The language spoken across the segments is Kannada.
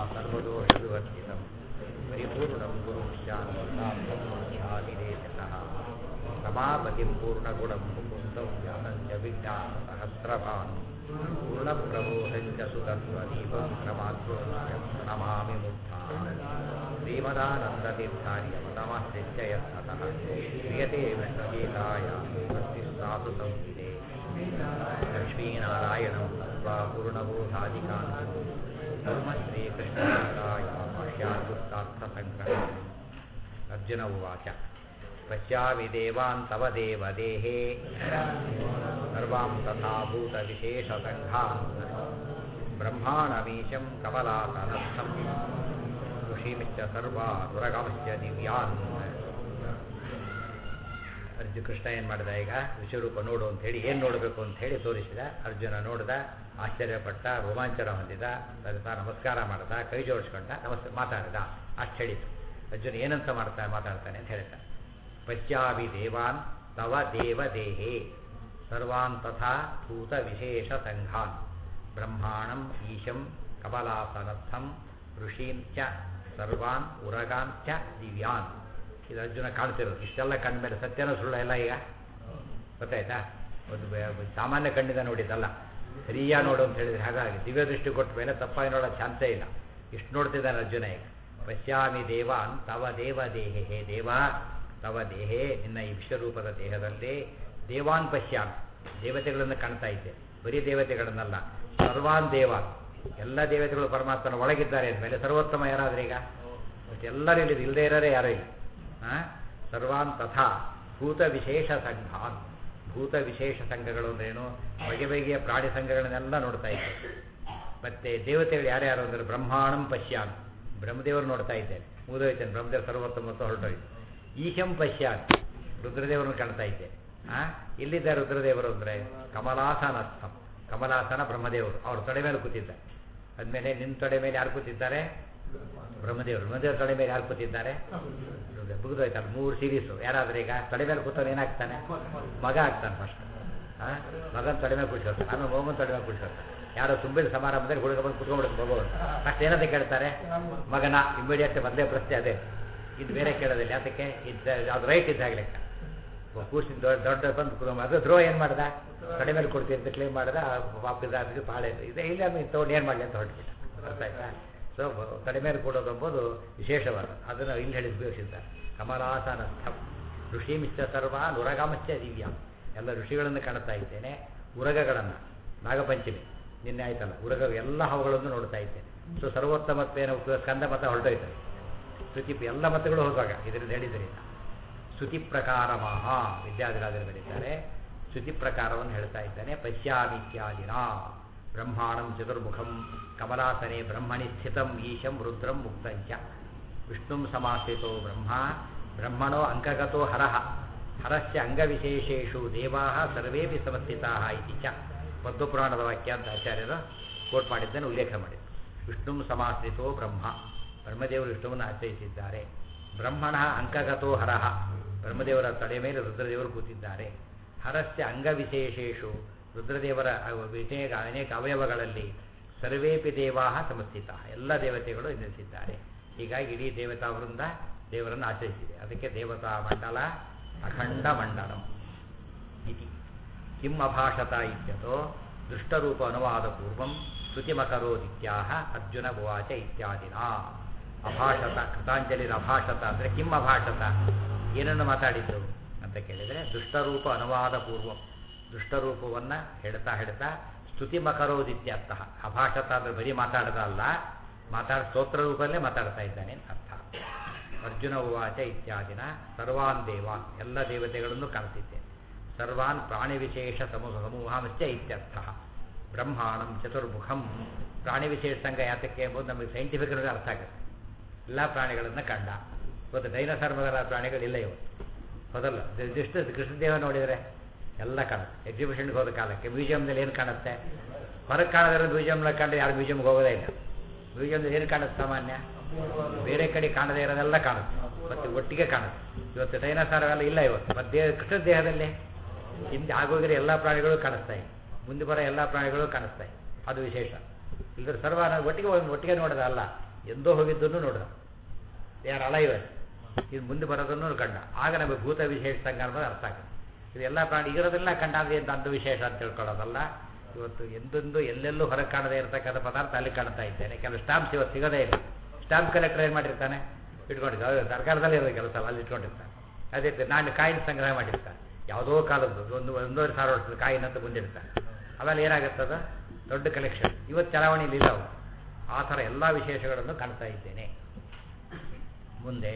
सर्वदोषविवर्जितं परिपूर्णं गुरुं शान्तिनाथादिदेशतः रमापतिं पूर्णगुणं मुकुन्दं व्यासञ्च विद्यासहस्रभान् पूर्णप्रबोधं च सुतत्वदीपं क्रमाद्योश्च नमामि मुग्धान् श्रीमदानन्दतीर्थार्यमतमस्य यत्नतः क्रियते विष्णुगीतायां भक्तिस्तातु संविदे लक्ष्मीनारायणं तत्त्वा पूर्णबोधादिकान्तो धर्मश्रीकृष्णगीतायां भाष्याद्युक्तार्थसङ्ग्रहः अर्जुन उवाच पश्यामि देवान् तव देवदेहे सर्वां तथा भूतविशेषसङ्घान् ब्रह्माणमीशं कमलासनस्थं ಋಷಿಮಿಶ್ಚ ಸರ್ವಾನುರಗಮಶ್ಚ ದಿವ್ಯಾನ್ ಅರ್ಜುನ ಕೃಷ್ಣ ಏನು ಮಾಡಿದ ಈಗ ವಿಶ್ವರೂಪ ನೋಡು ಅಂತ ಹೇಳಿ ಏನು ನೋಡಬೇಕು ಅಂತ ಹೇಳಿ ತೋರಿಸಿದ ಅರ್ಜುನ ನೋಡಿದ ಆಶ್ಚರ್ಯಪಟ್ಟ ರೋಮಾಂಚನ ಹೊಂದಿದ ಸರಿತಾ ನಮಸ್ಕಾರ ಮಾಡ್ದ ಕೈ ಜೋಡಿಸ್ಕೊಂಡ ನಮಸ್ತೆ ಮಾತಾಡಿದ ಅಷ್ಟು ಹೇಳಿತು ಅರ್ಜುನ ಏನಂತ ಮಾಡ್ತಾ ಮಾತಾಡ್ತಾನೆ ಅಂತ ಹೇಳ್ತಾನೆ ಪಶ್ಯಾವಿ ದೇವಾನ್ ತವ ದೇವ ದೇಹೇ ಸರ್ವಾನ್ ತಥಾ ಭೂತ ವಿಶೇಷ ಸಂಘಾನ್ ಬ್ರಹ್ಮಾಣಂ ಈಶಂ ಕಮಲಾಸನಸ್ಥಂ ಋಷೀನ್ ಚ ಸರ್ವಾನ್ ಉರಗಾನ್ ಚ ದಿವ್ಯಾನ್ ಇದು ಅರ್ಜುನ ಕಾಣ್ತಿರೋದು ಇಷ್ಟೆಲ್ಲ ಕಂಡ ಮೇಲೆ ಸತ್ಯನ ಸುಳ್ಳು ಎಲ್ಲ ಈಗ ಗೊತ್ತಾಯ್ತಾ ಒಂದು ಬೆ- ಸಾಮಾನ್ಯ ಕಣ್ಣಿಂದ ನೋಡಿದ್ದಲ್ಲ ಸರಿಯಾಗಿ ನೋಡು ಅಂತ ಹೇಳಿದ್ರೆ ಹಾಗಾಗಿ ದಿವ್ಯ ದೃಷ್ಟಿ ಕೊಟ್ಟ ಮೇಲೆ ತಪ್ಪಾಗಿ ನೋಡೋ ಚಾನ್ಸೇ ಇಲ್ಲ ಇಷ್ಟು ನೋಡ್ತಿದ್ದಾನೆ ಅರ್ಜುನ ಈಗ ಪಶ್ಯಾಮಿ ದೇವಾನ್ ತವ ದೇವ ದೇಹೆ ಹೇ ದೇವ ತವ ದೇಹೇ ನಿನ್ನ ಈ ವಿಶ್ವರೂಪದ ದೇಹದಲ್ಲಿ ದೇವಾನ್ ಪಶ್ಯಾಮಿ ದೇವತೆಗಳನ್ನು ಕಾಣ್ತಾ ಇದ್ದೆ ಬರೀ ದೇವತೆಗಳನ್ನಲ್ಲ ಸರ್ವಾನ್ ದೇವಾನ್ ಎಲ್ಲ ದೇವತೆಗಳು ಪರಮಾತ್ಮನ ಒಳಗಿದ್ದಾರೆ ಅಂದಮೇಲೆ ಸರ್ವೋತ್ತಮ ಯಾರಾದ್ರೆ ಈಗ ಮತ್ತೆ ಎಲ್ಲರೂ ಇಲ್ಲಿ ಇಲ್ಲದೆ ಇರೋರೇ ಯಾರೂ ಇಲ್ಲ ಆ? ಸರ್ವಾನ್ ತಥಾ ಭೂತ ವಿಶೇಷ ಸಂಘಾನ್ ಭೂತ ವಿಶೇಷ ಸಂಘಗಳು ಅಂದ್ರೇನು ಬಗೆ ಬಗೆಯ ಪ್ರಾಣಿ ಸಂಘಗಳನ್ನೆಲ್ಲ ನೋಡ್ತಾ ಇದ್ದೆ ಮತ್ತೆ ದೇವತೆಗಳು ಯಾರ್ಯಾರು ಅಂದ್ರೆ ಬ್ರಹ್ಮಾಣಂ ಪಶ್ಯಾನ್ ಬ್ರಹ್ಮದೇವರು ನೋಡ್ತಾ ಇದ್ದೇನೆ ಮುಗಿದೋಯ್ತೇನೆ ಬ್ರಹ್ಮದೇವ ಸರ್ವೋತ್ತಮ ಮತ್ತು ಹೊರಟೋಯ್ತು ಈಶಂ ಪಶ್ಯಾನ್ ರುದ್ರದೇವರನ್ನು ಕಾಣ್ತಾ ಇದ್ದೇನೆ ಆ ಇಲ್ಲಿದ್ದ ರುದ್ರದೇವರು ಅಂದ್ರೆ ಕಮಲಾಸನಸ್ಥಂ ಕಮಲಾಸನ ಬ್ರಹ್ಮದೇವರು ಅವ್ರ ತೊಡೆ ಮೇಲೆ ಕೂತಿದ್ದಾರೆ ಅದ್ಮೇಲೆ ನಿನ್ನ ತೊಡೆ ಮೇಲೆ ಯಾರು ಕೂತಿದ್ದಾರೆ ಬ್ರಹ್ಮದೇವರು ಬ್ರಹ್ಮದೇವ್ರ ತೊಡೆ ಮೇಲೆ ಯಾರು ಕೂತಿದ್ದಾರೆ ಮುಗಿದೋಯ್ತಲ್ಲ ಮೂರು ಸೀರೀಸು ಯಾರಾದ್ರೆ ಈಗ ತೊಡೆ ಮೇಲೆ ಕೂತವ್ರು ಏನಾಗ್ತಾನೆ ಮಗ ಆಗ್ತಾನೆ ಫಸ್ಟ್ ಆ ಮಗನ ತೊಡೆ ಮೇಲೆ ಕೂರ್ಸೋದು ಆಮೇಲೆ ಮಗನ ತೊಡೆ ಮೇಲೆ ಕೂರ್ಸೋದು ಯಾರೋ ತುಂಬಿದ ಸಮಾರಂಭದಲ್ಲಿ ಹುಡುಗ ಬಂದು ಕುತ್ಕೊಂಡ್ಬಿಡುತ್ತೆ ಮಗು ಫಸ್ಟ್ ಏನಂತ ಕೇಳ್ತಾರೆ ಮಗನ ಇಮಿಡಿಯೇಟ್ ಮೊದಲೇ ಪ್ರಶ್ನೆ ಅದೇ ಇದು ಬೇರೆ ಕೇಳೋದಿಲ್ಲ ಯಾತಕ್ಕೆ ಇದು ಅದು ರೈಟ್ ಇದ್ದಾಗ ಲೆಕ್ಕ ಕೂರ್ಸಿನ ದೊಡ್ಡ ದೊಡ್ಡ ಬಂದು ಕುತ್ಕೊಂಡ್ ಅದು ಧ್ರುವ ಏನು ಮಾಡ್ದ ಕಡೆ ಮೇಲೆ ಕೊಡ್ತೀನಿ ಅಂತ ಕ್ಲೇಮ್ ಮಾಡ್ದ ವಾಪಸ್ ಅದಕ್ಕೆ ಪಾಳೆ ಇದೆ ಇಲ್ಲ ನೀವು ತೊಗೊಂಡು ಏನು ಮಾಡಲಿ ಅಂತ ಹೊರಟ್ಬಿಟ್ಟ ಅರ್ಥ ಆಯ್ತಾ ಸೊ ಕಡೆ ಮೇಲೆ ಕೊಡೋದು ಎಂಬುದು ವಿಶೇಷವಾದ ಅದನ್ನು ಇಲ್ಲಿ ಹೇಳಿ ಉಪಯೋಗಿಸಿದ್ದಾರೆ ಕಮಲಾಸನಸ್ಥಂ ಋಷಿಮಿಶ್ಚ ಸರ್ವ ನುರಗಾಮಶ್ಚ ದಿವ್ಯ ಎಲ್ಲ ಋಷಿಗಳನ್ನು ಕಾಣ್ತಾ ಇದ್ದೇನೆ ಉರಗಗಳನ್ನು ನಾಗಪಂಚಮಿ ನಿನ್ನೆ ಆಯ್ತಲ್ಲ ಉರಗ ಎಲ್ಲ ಹಾವುಗಳನ್ನು ನೋಡ್ತಾ ಇದ್ದೇನೆ ಸೊ ಸರ್ವೋತ್ತಮತ್ವೇನ ಉಪಯೋಗ ಸ್ಕಂದ ಮತ ಹೊರಟೋಯ್ತಾರೆ ಶ್ರುತಿ ಎಲ್ಲ ಮತಗಳು ಹೋಗುವಾಗ ಇದರಿಂದ ಹೇಳಿದ್ರಿಂದ ಶ್ರುತಿ ಪ್ರಕಾರ ಮಹಾ ವಿದ್ಯಾಧಿರಾಜರು ಬರೀತಾರೆ ಶ್ರುತಿ ಪ್ರಕಾರವನ್ನು ಹೇಳ್ತಾ ಇದ್ದಾನೆ ಪಶ್ಯಾಮಿತ್ಯಾದಿನ ಬ್ರಹ್ಮಾಣಂ ಚತುರ್ಮುಖಂ ಕಮಲಾಸನೆ ಬ್ರಹ್ಮಣಿ ಸ್ಥಿತಂ ಈಶಂ ರುದ್ರಂ ಮುಕ್ತಂಚ ವಿಷ್ಣುಂ ಸಮಾಶ್ರಿತೋ ಬ್ರಹ್ಮ ಬ್ರಹ್ಮಣೋ ಅಂಕಗತೋ ಹರಃ ಹರಸ್ಯ ಅಂಗವಿಶೇಷೇಷು ದೇವಾ ಸರ್ವೇಪಿ ಸಮಸ್ಥಿತಾ ಇತಿ ಚ ಪದ್ಮಪುರಾಣದ ವಾಕ್ಯ ಅಂತ ಆಚಾರ್ಯರು ಕೋಟ್ ಮಾಡಿದ್ದನ್ನು ಉಲ್ಲೇಖ ಮಾಡಿದ್ದು ವಿಷ್ಣುಂ ಸಮಾಶ್ರಿತೋ ಬ್ರಹ್ಮ ಬ್ರಹ್ಮದೇವರು ವಿಷ್ಣುವನ್ನು ಆಶ್ರಯಿಸಿದ್ದಾರೆ ಬ್ರಹ್ಮಣ ಅಂಕಗತೋ ಹರಃ ಬ್ರಹ್ಮದೇವರ ತಲೆ ಮೇಲೆ ರುದ್ರದೇವರು ಕೂತಿದ್ದಾರೆ ಹರಸ್ಯ ಅಂಗವಿಶೇಷೇಷು ರುದ್ರದೇವರ ಅವ- ವಿಷಯ ಅನೇಕ ಅವಯವಗಳಲ್ಲಿ ಸರ್ವೇಪಿ ದೇವಾ ಸಮಸ್ಥಿತ ಎಲ್ಲ ದೇವತೆಗಳು ನೆಲೆಸಿದ್ದಾರೆ ಹೀಗಾಗಿ ಇಡೀ ದೇವತಾ ವೃಂದ ದೇವರನ್ನು ಆಚರಿಸಿದೆ ಅದಕ್ಕೆ ದೇವತಾ ಮಂಡಲ ಅಖಂಡ ಮಂಡಲಂ ಇತಿ ಕಿಂ ಅಭಾಷತ ಇತ್ಯತೋ ದೃಷ್ಟರೂಪ ಅನುವಾದ ಪೂರ್ವಂ ಸ್ತುತಿಮಕರೋದಿತ್ಯಾಹ ಅರ್ಜುನ ಉವಾಚ ಇತ್ಯಾದಿನ ಅಭಾಷತ ಕೃತಾಂಜಲಿ ಅಭಾಷತ ಅಂದರೆ ಕಿಂ ಅಭಾಷತ ಏನನ್ನು ಮಾತಾಡಿದ್ದು ಅಂತ ಕೇಳಿದರೆ ದುಷ್ಟರೂಪ ಅನುವಾದ ಪೂರ್ವಂ ದುಷ್ಟರೂಪವನ್ನು ಹೇಳ್ತಾ ಹೇಳ್ತಾ ಸ್ತುತಿ ಮಕರೋದಿತ್ಯರ್ಥ ಅಭಾಷತ ಅಂದರೆ ಬರೀ ಮಾತಾಡದ ಅಲ್ಲ ಮಾತಾಡ ಸ್ತೋತ್ರ ರೂಪದಲ್ಲೇ ಮಾತಾಡ್ತಾ ಇದ್ದಾನೆ ಅಂತ ಅರ್ಥ ಅರ್ಜುನ ಉವಾಚ ಇತ್ಯಾದಿನ ಸರ್ವಾನ್ ದೇವಾನ್ ಎಲ್ಲ ದೇವತೆಗಳನ್ನು ಕಾಣ್ತಿದ್ದೆ ಸರ್ವಾನ್ ಪ್ರಾಣಿ ವಿಶೇಷ ಸಮೂಹ ಸಮೂಹಮಶ್ಚ ಇತ್ಯರ್ಥ ಬ್ರಹ್ಮಾಣಂ ಚತುರ್ಮುಖಂ ಪ್ರಾಣಿ ವಿಶೇಷ ಸಂಘ ಯಾತಕ್ಕೆ ಎಂಬುದು ನಮಗೆ ಸೈಂಟಿಫಿಕ್ ಅರ್ಥ ಆಗುತ್ತೆ ಎಲ್ಲ ಪ್ರಾಣಿಗಳನ್ನು ಕಂಡ ಇವತ್ತು ಡೈನೋಸಾರ್ ಮಗರ ಪ್ರಾಣಿಗಳಿಲ್ಲ ಇವತ್ತು ಹೌದಲ್ಲ ಜಸ್ಟ್ ಕೃಷ್ಣದೇವ ನೋಡಿದರೆ ಎಲ್ಲ ಕಾಣುತ್ತೆ ಎಕ್ಸಿಬಿಷನ್ಗೆ ಹೋದ ಕಾಲಕ್ಕೆ ಮ್ಯೂಸಿಯಮ್ನಲ್ಲಿ ಏನು ಕಾಣುತ್ತೆ ಹೊರಗೆ ಕಾಣೋದ್ರೆ ಮ್ಯೂಸಿಯಮ್ನ ಕಂಡು ಯಾರು ಮ್ಯೂಸಿಯಮ್ಗೆ ಹೋಗೋದೇ ಇಲ್ಲ ಮ್ಯೂಸಿಯಮ್ದಲ್ಲಿ ಏನು ಕಾಣುತ್ತೆ ಸಾಮಾನ್ಯ ಬೇರೆ ಕಡೆ ಕಾಣದೇ ಇರೋದೆಲ್ಲ ಕಾಣುತ್ತೆ ಮತ್ತೆ ಒಟ್ಟಿಗೆ ಕಾಣುತ್ತೆ ಇವತ್ತು ಡೈನೋಸಾರ್ ಎಲ್ಲ ಇಲ್ಲ ಇವತ್ತು ಮತ್ತೆ ದೇಹ ಕೃಷ್ಣ ದೇಹದಲ್ಲಿ ಹಿಂದೆ ಆಗೋಗಿರೋ ಎಲ್ಲ ಪ್ರಾಣಿಗಳು ಕಾಣಿಸ್ತಾ ಇದೆ ಮುಂದೆ ಬರೋ ಎಲ್ಲ ಪ್ರಾಣಿಗಳು ಕಾಣಿಸ್ತಾ ಇದೆ ಅದು ವಿಶೇಷ ಇಲ್ಲದ್ರೆ ಸರ್ವ ನಾವು ಒಟ್ಟಿಗೆ ಹೋಗಿ ಒಟ್ಟಿಗೆ ನೋಡೋದಲ್ಲ ಎಂದೋ ಹೋಗಿದ್ದನ್ನು ನೋಡಿದ ಯಾರು ಅಲೈವ ಇದು ಮುಂದೆ ಬರೋದನ್ನು ಕಂಡ ಆಗ ನಮಗೆ ಭೂತ ವಿಶೇಷ ಸಂಗಮ ಅರ್ಥ ಆಗುತ್ತೆ ಇದೆಲ್ಲ ಪ್ರಾಣಿ ಇರೋದೆಲ್ಲ ಕಂಡಾದ್ರೆ ಅಂತ ಅಂದು ವಿಶೇಷ ಅಂತ ತಿಳ್ಕೊಳ್ಳೋದಲ್ಲ ಇವತ್ತು ಎಂದೊಂದು ಎಲ್ಲೆಲ್ಲೂ ಹೊರಗೆ ಕಾಣದೇ ಇರತಕ್ಕಂಥ ಪದಾರ್ಥ ಅಲ್ಲಿ ಕಾಣ್ತಾ ಇದ್ದೇನೆ ಕೆಲವು ಸ್ಟಾಂಪ್ಸ್ ಇವತ್ತು ಸಿಗೋದೇ ಇಲ್ಲ ಸ್ಟಾಂಪ್ ಕಲೆಕ್ಟರ್ ಏನು ಮಾಡಿರ್ತಾನೆ ಇಟ್ಕೊಂಡಿರ್ತಾನೆ ಅದು ಸರ್ಕಾರದಲ್ಲೇ ಇರೋ ಕೆಲಸ ಅಲ್ಲಿ ಇಟ್ಕೊಂಡಿರ್ತಾನೆ ಅದೇ ರೀತಿ ನಾನು ಕಾಯಿನ ಸಂಗ್ರಹ ಮಾಡಿರ್ತಾನೆ ಯಾವುದೋ ಕಾಲದ್ದು ಒಂದು ಒಂದೂವರೆ ಸಾವಿರ ವರ್ಷದ ಕಾಯಿನ ಅಂತ ಬಂದಿರ್ತಾನೆ ಅವೆಲ್ಲ ಏನಾಗುತ್ತದ ದೊಡ್ಡ ಕಲೆಕ್ಷನ್ ಇವತ್ತು ಚಲಾವಣೆಯಲ್ಲಿ ಇಲ್ಲ ಅವು ಆ ಥರ ಎಲ್ಲ ವಿಶೇಷಗಳನ್ನು ಕಾಣ್ತಾ ಇದ್ದೇನೆ ಮುಂದೆ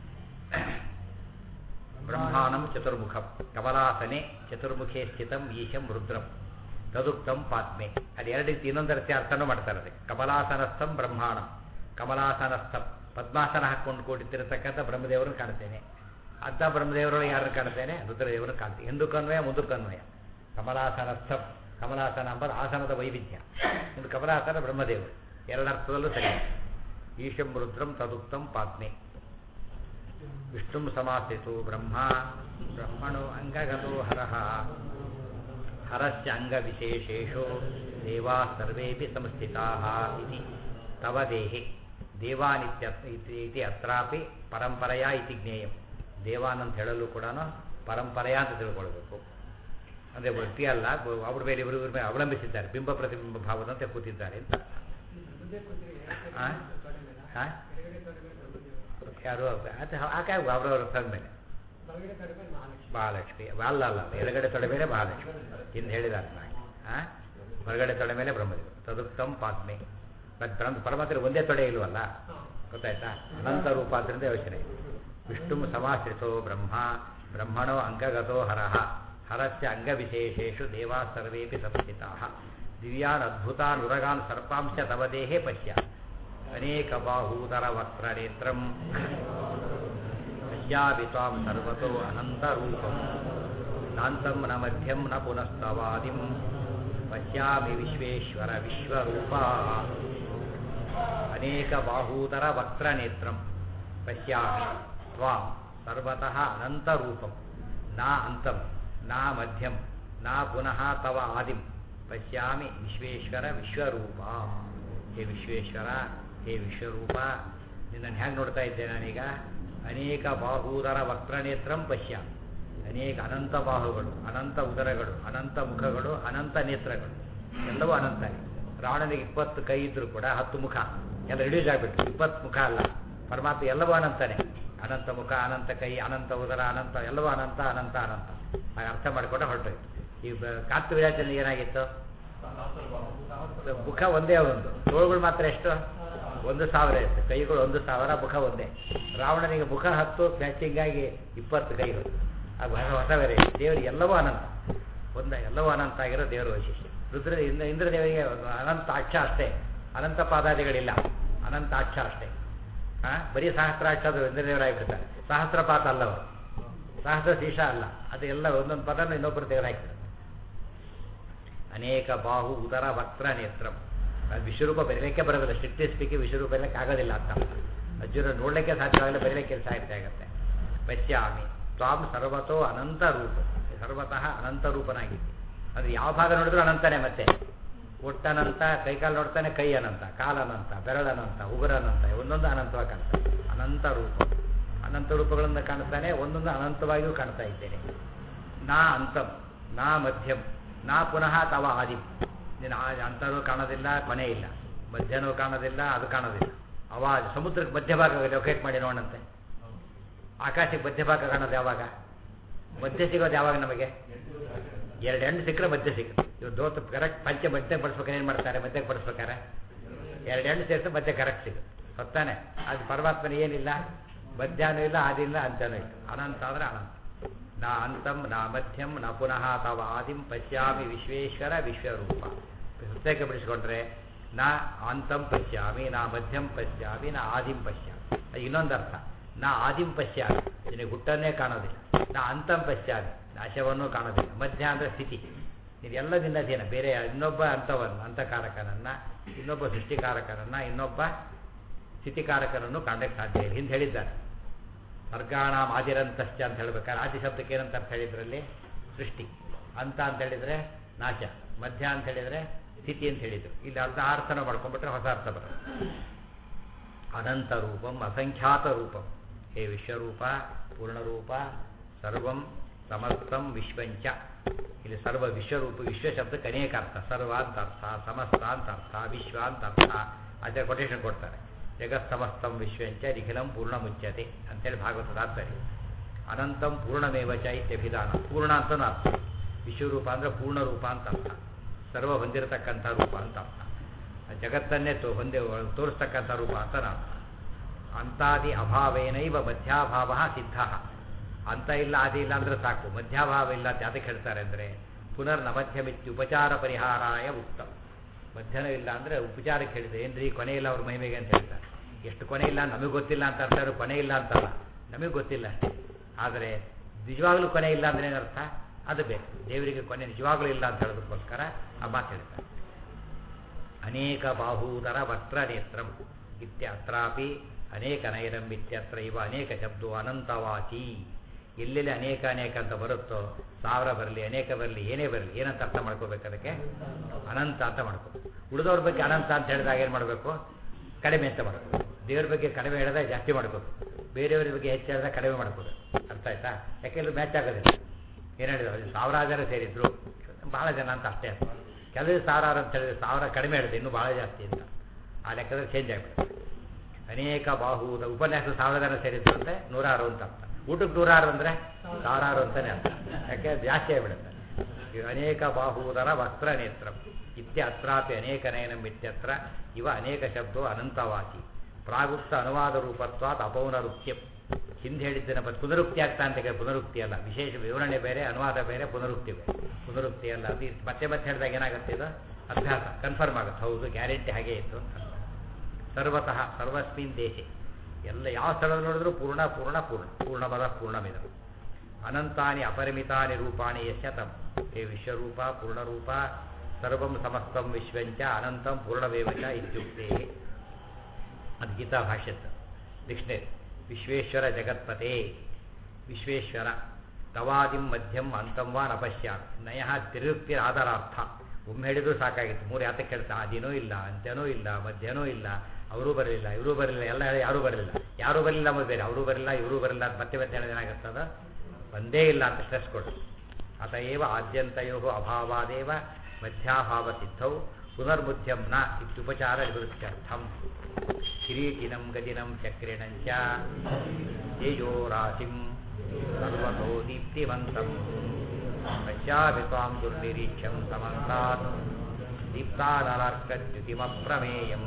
ಬ್ರಹ್ಮಾಣಂ ಚತುರ್ಮುಖಂ ಕಮಲಾಸನೆ ಚತುರ್ಮುಖೇ ಸ್ಥಿತಂ ಈಶಂ ರುದ್ರಂ ತದುಕ್ತಂ ಪಾತ್ಮೆ ಅದು ಎರಡು ರೀತಿ ಇನ್ನೊಂದು ರೀತಿ ಅರ್ಥನೂ ಮಾಡ್ತಾರೆ ಅದಕ್ಕೆ ಕಮಲಾಸನಸ್ಥಂ ಬ್ರಹ್ಮಾಣಂ ಕಮಲಾಸನಸ್ಥಂ ಪದ್ಮಾಸನ ಹಾಕ್ಕೊಂಡು ಕೂಡಿತಿರತಕ್ಕಂಥ ಬ್ರಹ್ಮದೇವರನ್ನು ಕಾಣ್ತೇನೆ ಅರ್ಧ ಬ್ರಹ್ಮದೇವರೊಳಗೆ ಯಾರನ್ನು ಕಾಣ್ತೇನೆ ರುದ್ರದೇವರನ್ನು ಕಾಣ್ತೇನೆ ಹಿಂದಕ್ಕನ್ವಯ ಮುಂದಕ್ಕನ್ವಯ ಕಮಲಾಸನಸ್ಥಂ ಕಮಲಾಸನ ಎಂಬುದು ಆಸನದ ವೈವಿಧ್ಯ ಇದು ಕಮಲಾಸನ ಬ್ರಹ್ಮದೇವರು ಎರಡರ್ಥದಲ್ಲೂ ಸರಿ ಈಶಂ ರುದ್ರಂ ತದುಕ್ತಂ ಪಾತ್ಮೆ ವಿಷ್ಣುಂ ಸಮಾಸ್ಥಿತು ಬ್ರಹ್ಮ ಬ್ರಹ್ಮಣೋ ಅಂಗಗತೋ ಹರಃ ಹರಸ್ಯ ಅಂಗವಿಶೇಷೇಷು ದೇವಾ ಸರ್ವೇಪಿ ಸಂಸ್ಥಿತಾಃ ಇತಿ ತವ ದೇಹೆ ದೇವಾನಿತ್ಯ ಇತಿ ಅತ್ರಾಪಿ ಪರಂಪರೆಯ ಇತಿ ಜ್ಞೇಯಂ ದೇವಾನ್ ಅಂತ ಹೇಳಲು ಕೂಡ ಪರಂಪರೆಯ ಅಂತ ತಿಳ್ಕೊಳ್ಬೇಕು ಅಂದರೆ ವ್ಯಕ್ತಿ ಅಲ್ಲ ಅವ್ರ ಮೇಲೆ ಇವರು ಇವ್ರ ಮೇಲೆ ಅವಲಂಬಿಸಿದ್ದಾರೆ ಬಿಂಬ ಪ್ರತಿಬಿಂಬ ಭಾವದಂತೆ ಕೂತಿದ್ದಾರೆ ಅಂತ ಆ? ಆ? ಯಾರು ಅದು ಹಾಗೆ ಅವರವರ ತಂದ ಮೇಲೆ ಮಹಾಲಕ್ಷ್ಮಿ ಅಲ್ಲ ಅಲ್ಲ ಎಡಗಡೆ ತೊಡೆ ಮೇಲೆ ಮಹಾಲಕ್ಷ್ಮಿ ಹಿಂದೆ ಹೇಳಿದಾರೆ ನಾನು ಆ? ಹೊರಗಡೆ ತೊಡೆ ಮೇಲೆ ಬ್ರಹ್ಮದೇವರು ತದುಕ್ತಂ ಪಾತ್ಮೆ ಮತ್ತು ಬ್ರಹ್ಮ ಪರಮಾತ್ಮ ಒಂದೇ ತೊಡೆ ಇಲ್ವಲ್ಲ ಗೊತ್ತಾಯ್ತಾ ಅನಂತ ರೂಪ ಆದ್ದರಿಂದ ಯೋಚನೆ ವಿಷ್ಣು ಸಮಾಶ್ರಿತೋ ಬ್ರಹ್ಮ ಬ್ರಹ್ಮಣೋ ಅಂಗಗತೋ ಹರಃ ಹರಸ್ಯ ಅಂಗವಿಶೇಷೇಷು ದೇವಾ ಸರ್ವೇಪಿ ಸಂಸ್ಥಿತಾ ದಿವ್ಯಾನ್ ಅದ್ಭುತಾನ್ ಉರಗಾನ್ ಸರ್ಪಾಂಶ ತವ ದೇಹೆ ಪಶ್ಯ ಅನೇಕ ಬಾಹೂದರ ವಕ್ರನೇತ್ರಂ ಪಶ್ಯಾಪಿ ತ್ವಾಂ ಸರ್ವತೋ ಅನಂತರೂಪಂ ನಾಂತಂ ನ ಮಧ್ಯಂ ನ ಪುನಸ್ತವಾದಿಂ ಪಶ್ಯಾಮಿ ವಿಶ್ವೇಶ್ವರ ವಿಶ್ವರೂಪ ಅನೇಕ ಬಾಹೂದರ ವಕ್ರನೇತ್ರಂ ಪಶ್ಯಾಮಿ ತ್ವಾಂ ಸರ್ವತಃ ಅನಂತರೂಪಂ ನಾ ಅಂತಂ ನಾ ಮಧ್ಯಂ ನಾ ಪುನಃ ತವ ಆದಿಂ ಪಶ್ಯಾಮಿ ವಿಶ್ವೇಶ್ವರ ವಿಶ್ವರೂಪ ಹೇ ವಿಶ್ವೇಶ್ವರ ಹೇ ವಿಶ್ವರೂಪ ನಿನ್ನನ್ನು ಹೇಗೆ ನೋಡ್ತಾ ಇದ್ದೆ ನಾನೀಗ ಅನೇಕ ಬಾಹೂದರ ವಕ್ರನೇತ್ರಂ ಪಶ್ಯ ಅನೇಕ ಅನಂತ ಬಾಹುಗಳು ಅನಂತ ಉದರಗಳು ಅನಂತ ಮುಖಗಳು ಅನಂತ ನೇತ್ರಗಳು ಎಲ್ಲವೂ ಅನಂತ ರಾವಣನಿಗೆ ಇಪ್ಪತ್ತು ಕೈ ಇದ್ರೂ ಕೂಡ ಹತ್ತು ಮುಖ ಎಲ್ಲ ರಿಡ್ಯೂಸ್ ಆಗಿಬಿಟ್ಟು ಇಪ್ಪತ್ತು ಮುಖ ಅಲ್ಲ ಪರಮಾತ್ಮ ಎಲ್ಲವೂ ಅನಂತನೇ ಅನಂತ ಮುಖ ಅನಂತ ಕೈ ಅನಂತ ಉದರ ಅನಂತ ಎಲ್ಲವೂ ಅನಂತ ಅನಂತ ಅನಂತ ಹಾಗೆ ಅರ್ಥ ಮಾಡಿಕೊಂಡೆ ಹೊರಟೋಯ್ತು ಈ ಕಾಂತ ವಿರಾಜನಿಗೆ ಏನಾಗಿತ್ತು ಮುಖ ಒಂದೇ ಒಂದು ತೋಳುಗಳು ಮಾತ್ರ ಎಷ್ಟು ಒಂದು ಸಾವಿರ ಇತ್ತು ಕೈಗಳು ಒಂದು ಸಾವಿರ ಮುಖ ಒಂದೇ ರಾವಣನಿಗೆ ಮುಖ ಹತ್ತು ಮ್ಯಾಚಿಂಗ್ ಆಗಿ ಇಪ್ಪತ್ತು ಕೈಗಳು ಅದು ಹೊಸ ಹೊಸ ಬೇರೆ ದೇವರು ಎಲ್ಲವೂ ಅನಂತ ಒಂದ ಎಲ್ಲವೂ ಅನಂತ ಆಗಿರೋ ದೇವರ ವೈಶಿಷ್ಟ್ಯ ರುದ್ರ ಇಂದ್ರ ಇಂದ್ರದೇವರಿಗೆ ಅನಂತ ಅಕ್ಷ ಅಷ್ಟೇ ಅನಂತ ಪಾದಾದಿಗಳಿಲ್ಲ ಅನಂತ ಅಕ್ಷ ಅಷ್ಟೇ ಹಾ ಬರೀ ಸಹಸ್ರಾಕ್ಷ ಅದು ಇಂದ್ರದೇವರಾಗಿಬಿಡ್ತಾರೆ ಸಹಸ್ರಪಾತ ಅಲ್ಲ ಅವರು ಸಹಸ್ರ ಶೀಶ ಅಲ್ಲ ಅದು ಎಲ್ಲ ಒಂದೊಂದು ಪದನ ಇನ್ನೊಬ್ಬರು ದೇವರಾಗ್ತಾರೆ ಅನೇಕ ಬಾಹು ಉದರ ವಕ್ರ ನೇತ್ರಂ ಅದು ವಿಶ್ವರೂಪ ಬರೀಲಿಕ್ಕೆ ಬರೋದಿಲ್ಲ ಸ್ಟ್ರಿಕ್ಟ್ಲಿ ಸ್ಪೀಕಿ ವಿಶ್ವರೂಪ ಬರೀಲಿಕ್ಕೆ ಆಗೋದಿಲ್ಲ ಅಂತ ಅರ್ಜುನ ನೋಡಲಿಕ್ಕೆ ಸಾಧ್ಯವಾಗಿಲ್ಲ ಬರೀಲಿಕ್ಕೆ ಸಾಹಿತ್ಯ ಆಗುತ್ತೆ ಪಶ್ಯಾಮಿ ತ್ವಾಂ ಸರ್ವತೋ ಅನಂತ ರೂಪ ಸರ್ವತಃ ಅನಂತ ರೂಪನಾಗಿದ್ದೆ ಅದು ಯಾವ ಭಾಗ ನೋಡಿದ್ರು ಅನಂತನೇ ಮತ್ತೆ ಒಟ್ಟನಂತ ಕೈಕಾಲು ನೋಡ್ತಾನೆ ಕೈ ಅನಂತ ಕಾಲನಂತ ಬೆರಳನಂತ ಉಗುರನಂತ ಒಂದೊಂದು ಅನಂತವಾಗಿ ಕಾಣ್ತಾನೆ ಅನಂತ ರೂಪ ಅನಂತ ರೂಪಗಳನ್ನು ಕಾಣ್ತಾನೆ ಒಂದೊಂದು ಅನಂತವಾಗಿಯೂ ಕಾಣ್ತಾ ಇದ್ದೇನೆ ನಾ ಅಂತಂ ನಾ ಮಧ್ಯಂ ನಾ ಪುನಃ ತವ ಆದಿ ನೀನು ಅಂತರೂ ಕಾಣೋದಿಲ್ಲ ಕೊನೆ ಇಲ್ಲ ಮಧ್ಯನೂ ಕಾಣೋದಿಲ್ಲ ಅದು ಕಾಣೋದಿಲ್ಲ ಅವಾಜ್ ಸಮುದ್ರಕ್ಕೆ ಮಧ್ಯಭಾಗ ಲೊಕೇಟ್ ಮಾಡಿ ನೋಡಂತೆ ಆಕಾಶಕ್ಕೆ ಮಧ್ಯಭಾಗ ಕಾಣೋದು ಯಾವಾಗ ಮಧ್ಯ ಸಿಗೋದು ಯಾವಾಗ ನಮಗೆ ಎರಡು ಹೆಣ್ಣು ಸಿಕ್ಕರೆ ಮಧ್ಯ ಸಿಗುತ್ತೆ ಇವು ದೋತ ಕರೆಕ್ಟ್ ಪಂಚ ಮಧ್ಯ ಬಡಿಸ್ಬೇಕಾರೆ ಏನು ಮಾಡ್ತಾರೆ ಮಧ್ಯಕ್ಕೆ ಬಡಿಸ್ಬೇಕಾರೆ ಎರಡು ಹೆಣ್ಣು ಸೇರಿಸಿ ಮಧ್ಯ ಕರೆಕ್ಟ್ ಸಿಗುತ್ತೆ ಹೊತ್ತಾನೆ ಅದು ಪರಮಾತ್ಮನ ಏನಿಲ್ಲ ಮಧ್ಯಾಹ್ನ ಇಲ್ಲ ಆದಿಲ್ಲ ಅಂತ್ಯನೂ ಇಲ್ಲ ಅನಂತ ಅಂದ್ರೆ ಅನಂತ ನಾ ಅಂತಂ ನಾ ಮಧ್ಯಂ ನ ಪುನಃ ತವ ಆದಿಂ ಪಶ್ಯಾಮಿ ವಿಶ್ವೇಶ್ವರ ವಿಶ್ವರೂಪ ಪ್ರತ್ಯೇಕ ಬಿಡಿಸ್ಕೊಂಡ್ರೆ ನಾ ಅಂತಂ ಪಶ್ಯಾಮಿ ನಾ ಮಧ್ಯಂ ಪಶ್ಯಾಮಿ ನಾ ಆದಿಂ ಪಶ್ಯಾಮಿ ಅದು ಇನ್ನೊಂದು ಅರ್ಥ ನಾ ಆದಿಂ ಪಶ್ಯಾಮಿ ನಿನಗೆ ಹುಟ್ಟನ್ನೇ ಕಾಣೋದಿಲ್ಲ ನಾ ಅಂತಂ ಪಶ್ಯಾಮಿ ನಾಶವನ್ನೂ ಕಾಣೋದಿಲ್ಲ ಮಧ್ಯ ಅಂದರೆ ಸ್ಥಿತಿ ಇದೆಲ್ಲದಿಂದ ಅಧೀನ ಬೇರೆ ಇನ್ನೊಬ್ಬ ಅಂತವನ್ನು ಅಂತಕಾರಕನನ್ನ ಇನ್ನೊಬ್ಬ ಸೃಷ್ಟಿಕಾರಕನನ್ನ ಇನ್ನೊಬ್ಬ ಸ್ಥಿತಿಕಾರಕನನ್ನು ಕಾಣಕ್ಕೆ ಸಾಧ್ಯ ಇಲ್ಲ ಹಿಂದೆ ಹೇಳಿದ್ದಾರೆ ಸರ್ಗಾಣಾಂ ಆದಿರಂತಶ್ಚ ಅಂತ ಹೇಳ್ಬೇಕಾದ್ರೆ ಆದಿ ಶಬ್ದಕ್ಕೆ ಏನಂತ ಅರ್ಥ ಹೇಳಿದ್ರಲ್ಲಿ ಸೃಷ್ಟಿ ಅಂತ ಅಂತ ಹೇಳಿದ್ರೆ ನಾಶ ಮಧ್ಯ ಅಂತ ಹೇಳಿದ್ರೆ ಸ್ಥಿತಿ ಅಂತ ಹೇಳಿದ್ರು ಇಲ್ಲಿ ಅರ್ಧ ಅರ್ಥನ ಮಾಡ್ಕೊಂಡ್ಬಿಟ್ರೆ ಹೊಸ ಅರ್ಥ ಬರುತ್ತೆ ಅನಂತ ರೂಪಂ ಅಸಂಖ್ಯಾತ ರೂಪಂ ಹೇ ವಿಶ್ವರೂಪ ಪೂರ್ಣರೂಪ ಸರ್ವಂ ಸಮಸ್ತಂ ವಿಶ್ವಂಚ ಇಲ್ಲಿ ಸರ್ವ ವಿಶ್ವರೂಪ ವಿಶ್ವ ಶಬ್ದಕ್ಕೆ ಅನೇಕ ಅರ್ಥ ಸರ್ವ ಅಂತ ಅರ್ಥ ಸಮಸ್ತ ಅಂತ ಅರ್ಥ ವಿಶ್ವ ಅಂತ ಅರ್ಥ ಅದರ ಕೊಟೇಶನ್ ಕೊಡ್ತಾರೆ ಜಗತ್ ಸಮಸ್ತಂ ವಿಶ್ವಂಚ ನಿಖಿಲಂ ಪೂರ್ಣ ಮುಚ್ಯತೆ ಅಂತೇಳಿ ಭಾಗವತ ತಾತ್ಪರ್ಯ ಅನಂತಂ ಪೂರ್ಣಮೇವ ಚ ಇತ್ಯಭಿಧಾನ ಪೂರ್ಣ ಅಂತನೂ ಅರ್ಥ ವಿಶ್ವರೂಪ ಅಂದರೆ ಪೂರ್ಣ ರೂಪ ಅಂತ ಅರ್ಥ ಸರ್ವ ಹೊಂದಿರತಕ್ಕಂಥ ರೂಪ ಅಂತ ಅರ್ಥ ಜಗತ್ತನ್ನೇ ತೋ ಹೊಂದಿ ತೋರಿಸ್ತಕ್ಕಂಥ ರೂಪ ಅಂತ ಅರ್ಥ ಅಂತಾದಿ ಅಭಾವೇನೈವ ಮಧ್ಯಾಭಾವ ಸಿದ್ಧ ಅಂತ ಇಲ್ಲ ಆದಿ ಇಲ್ಲ ಅಂದ್ರೆ ಸಾಕು ಮಧ್ಯಾಭಾವ ಇಲ್ಲ ಅಂತ ಯಾತಕ್ಕೆ ಹೇಳ್ತಾರೆ ಅಂದರೆ ಪುನರ್ ನಮಧ್ಯಮಿತ್ಯ ಉಪಚಾರ ಪರಿಹಾರಾಯ ಉಕ್ತಂ ಮಧ್ಯಾಹ್ನ ಇಲ್ಲ ಅಂದರೆ ಉಪಚಾರಕ್ಕೆ ಹೇಳಿದೆ ಏನ್ರಿ ಕೊನೆ ಇಲ್ಲ ಅವ್ರ ಮಹಿಮೆಗೆ ಅಂತ ಹೇಳ್ತಾರೆ ಎಷ್ಟು ಕೊನೆ ಇಲ್ಲ ನಮಗೆ ಗೊತ್ತಿಲ್ಲ ಅಂತ ಅರ್ಥ ಕೊನೆ ಇಲ್ಲ ಅಂತಲ್ಲ ನಮಗೆ ಗೊತ್ತಿಲ್ಲ ಅಷ್ಟೇ ಆದರೆ ನಿಜವಾಗ್ಲೂ ಕೊನೆ ಇಲ್ಲ ಅಂದ್ರೆ ಏನರ್ಥ ಅದು ಬೇಕು ದೇವರಿಗೆ ಕೊನೆ ನಿಜವಾಗ್ಲೂ ಇಲ್ಲ ಅಂತ ಹೇಳೋದಕ್ಕೋಸ್ಕರ ಆ ಮಾತು ಹೇಳ್ತಾರೆ ಅನೇಕ ಬಾಹೂದರ ವಕ್ರ ನೇತ್ರಂ ಇತ್ಯತ್ರಾಪಿ ಅನೇಕ ನೈರಂ ಇತ್ಯತ್ರ ಇವ ಅನೇಕ ಶಬ್ದೋ ಅನಂತವಾಚಿ ಎಲ್ಲೆಲ್ಲಿ ಅನೇಕ ಅನೇಕ ಅಂತ ಬರುತ್ತೋ ಸಾವಿರ ಬರಲಿ ಅನೇಕ ಬರಲಿ ಏನೇ ಬರಲಿ ಏನಂತ ಅರ್ಥ ಮಾಡ್ಕೋಬೇಕು ಅದಕ್ಕೆ ಅನಂತ ಅಂತ ಮಾಡ್ಕೋಬೇಕು ಉಳಿದವ್ರ ಬಗ್ಗೆ ಅನಂತ ಅಂತ ಹೇಳಿದಾಗ ಏನು ಮಾಡಬೇಕು ಕಡಿಮೆ ಅಂತ ಮಾಡಬೇಕು ದೇವ್ರ ಬಗ್ಗೆ ಕಡಿಮೆ ಹೇಳಿದ್ರೆ ಜಾಸ್ತಿ ಮಾಡ್ಕೋಬೇಕು ಬೇರೆಯವ್ರ ಬಗ್ಗೆ ಹೆಚ್ಚು ಹೇಳಿದ್ರೆ ಕಡಿಮೆ ಮಾಡ್ಕೋಬೇಕು ಅರ್ಥ ಆಯ್ತಾ ಯಾಕೆಂದ್ರೆ ಮ್ಯಾಚ್ ಆಗೋದಿಲ್ಲ ಏನು ಹೇಳಿದ್ರು ಸಾವಿರಾರು ಜನ ಸೇರಿದ್ರು ಭಾಳ ಜನ ಅಂತ ಅಷ್ಟೇ ಅರ್ಥ ಕೆಲವು ಸಾವಿರಾರು ಅಂತ ಹೇಳಿದ್ರೆ ಸಾವಿರ ಕಡಿಮೆ ಹೇಳಿದೆ ಇನ್ನೂ ಭಾಳ ಜಾಸ್ತಿ ಅಂತ ಆ ಲೆಕ್ಕದಲ್ಲಿ ಚೇಂಜ್ ಆಗಿಬಿಡುತ್ತೆ ಅನೇಕ ಬಾಹುದ ಉಪನ್ಯಾಸ ಸಾವಿರ ಜನ ಸೇರಿದ್ರು ಅಂದರೆ ನೂರಾರು ಅಂತ ಅರ್ಥ ಊಟಕ್ಕೆ ನೂರಾರು ಅಂದರೆ ಸಾವಿರಾರು ಅಂತಲೇ ಅರ್ಥ ಯಾಕೆ ಜಾಸ್ತಿ ಆಗಿಬಿಡುತ್ತೆ ಇವು ಅನೇಕ ಬಾಹುದರ ವಕ್ರ ನೇತ್ರ ಇತ್ಯ ಅತ್ರಾಪಿ ಅನೇಕ ನಯನಂ ಇತ್ಯತ್ರ ಇವ ಅನೇಕ ಶಬ್ದೋ ಅನಂತವಾಸಿ ಪ್ರಾಗುಪ್ತ ಅನುವಾದ ರೂಪತ್ವಾತ್ ಅಪೌನರುಕ್ತ್ಯಂ ಹಿಂದೆ ಹೇಳಿದ್ದೇನೆ ಬಟ್ ಪುನರುಕ್ತಿ ಆಗ್ತಾ ಅಂತ ಕೇಳಿ ಪುನರುಕ್ತಿ ಅಲ್ಲ ವಿಶೇಷ ವಿವರಣೆ ಬೇರೆ ಅನುವಾದ ಬೇರೆ ಪುನರುಕ್ತಿ ಬೇರೆ ಪುನರುಕ್ತಿ ಅಲ್ಲ ಅದು ಮತ್ತೆ ಮತ್ತೆ ಹೇಳಿದಾಗ ಏನಾಗುತ್ತೆ ಇದು ಅಭ್ಯಾಸ ಕನ್ಫರ್ಮ್ ಆಗುತ್ತೆ ಹೌದು ಗ್ಯಾರಂಟಿ ಹಾಗೆ ಇತ್ತು ಅಂತ ಸರ್ವತಃ ಸರ್ವಸ್ಮಿನ್ ದೇಶೆ ಎಲ್ಲ ಯಾವ ಸ್ಥಳ ನೋಡಿದ್ರು ಪೂರ್ಣ ಪೂರ್ಣ ಪೂರ್ಣ ಪೂರ್ಣಮದ ಪೂರ್ಣಮಿದ ಅನಂತಾನಿ ಅಪರಿಮಿತಾನಿ ರೂಪಾಣಿ ಯಶತಂ ಹೇ ವಿಶ್ವರೂಪ ಪೂರ್ಣರೂಪ ಸರ್ವಂ ಸಮಸ್ತಂ ವಿಶ್ವಂಚ ಅನಂತಂ ಪೂರ್ಣವೇವಚ ಇತ್ಯುಕ್ತೆ ಅದು ಗೀತಾ ಭಾಷ್ಯದ ಡಿಕ್ಷನರಿ ವಿಶ್ವೇಶ್ವರ ಜಗತ್ಪತೆ ವಿಶ್ವೇಶ್ವರ ತವಾದಿಂ ಮಧ್ಯಂ ಅಂತಂ ವಾ ನಪಶ್ಯಾಮಿ ನಯ ತಿರುಕ್ತಿರ ಆಧಾರಾರ್ಥ ಒಮ್ಮೆ ಹೇಳಿದ್ರು ಸಾಕಾಗಿತ್ತು ಮೂರು ಯಾತಕ್ಕೆ ಹೇಳ್ತಾ ಆದಿನೂ ಇಲ್ಲ ಅಂತ್ಯನೂ ಇಲ್ಲ ಮಧ್ಯನೂ ಇಲ್ಲ ಅವರೂ ಬರಲಿಲ್ಲ ಇವರೂ ಬರಲಿಲ್ಲ ಎಲ್ಲ ಹೇಳಿ ಯಾರೂ ಬರಲಿಲ್ಲ ಯಾರೂ ಬರಲಿಲ್ಲ ಅನ್ನೋದು ಬೇರೆ ಅವರೂ ಬರಲಿಲ್ಲ ಇವರೂ ಬರಲಿಲ್ಲ ಅಂತ ಮತ್ತೆ ಮತ್ತೆ ಹೇಳಿದ್ರೆ ಏನಾಗುತ್ತದ ಒಂದೇ ಇಲ್ಲ ಅಂತ ಸ್ಟ್ರೆಸ್ ಕೊಡು ಅತಏವ ಆದ್ಯಂತಯೋ ಅಭಾವಾದೇವ ಮಧ್ಯಾಭಾವ ಸಿದ್ಧೌ ಪುನರ್ಬುದ್ಧ್ಯಂ ನ ಇತ್ಯುಪಚಾರ ನಿವೃತ್ತ್ಯರ್ಥಂ ಕಿರೀಟಿನಂ ಗದಿನಂ ಚಕ್ರಿಣಂಚ ತೇಜೋರಾಶಿಂ ಸರ್ವತೋ ದೀಪ್ತಿವಂತಂ ಪಶ್ಯಾಪಿ ತ್ವಾಂ ದುರ್ನಿರೀಕ್ಷಂ ಸಮಂತಾತ್ ದೀಪ್ತಾನಲಾರ್ಕದ್ಯುತಿಮಪ್ರಮೇಯಂ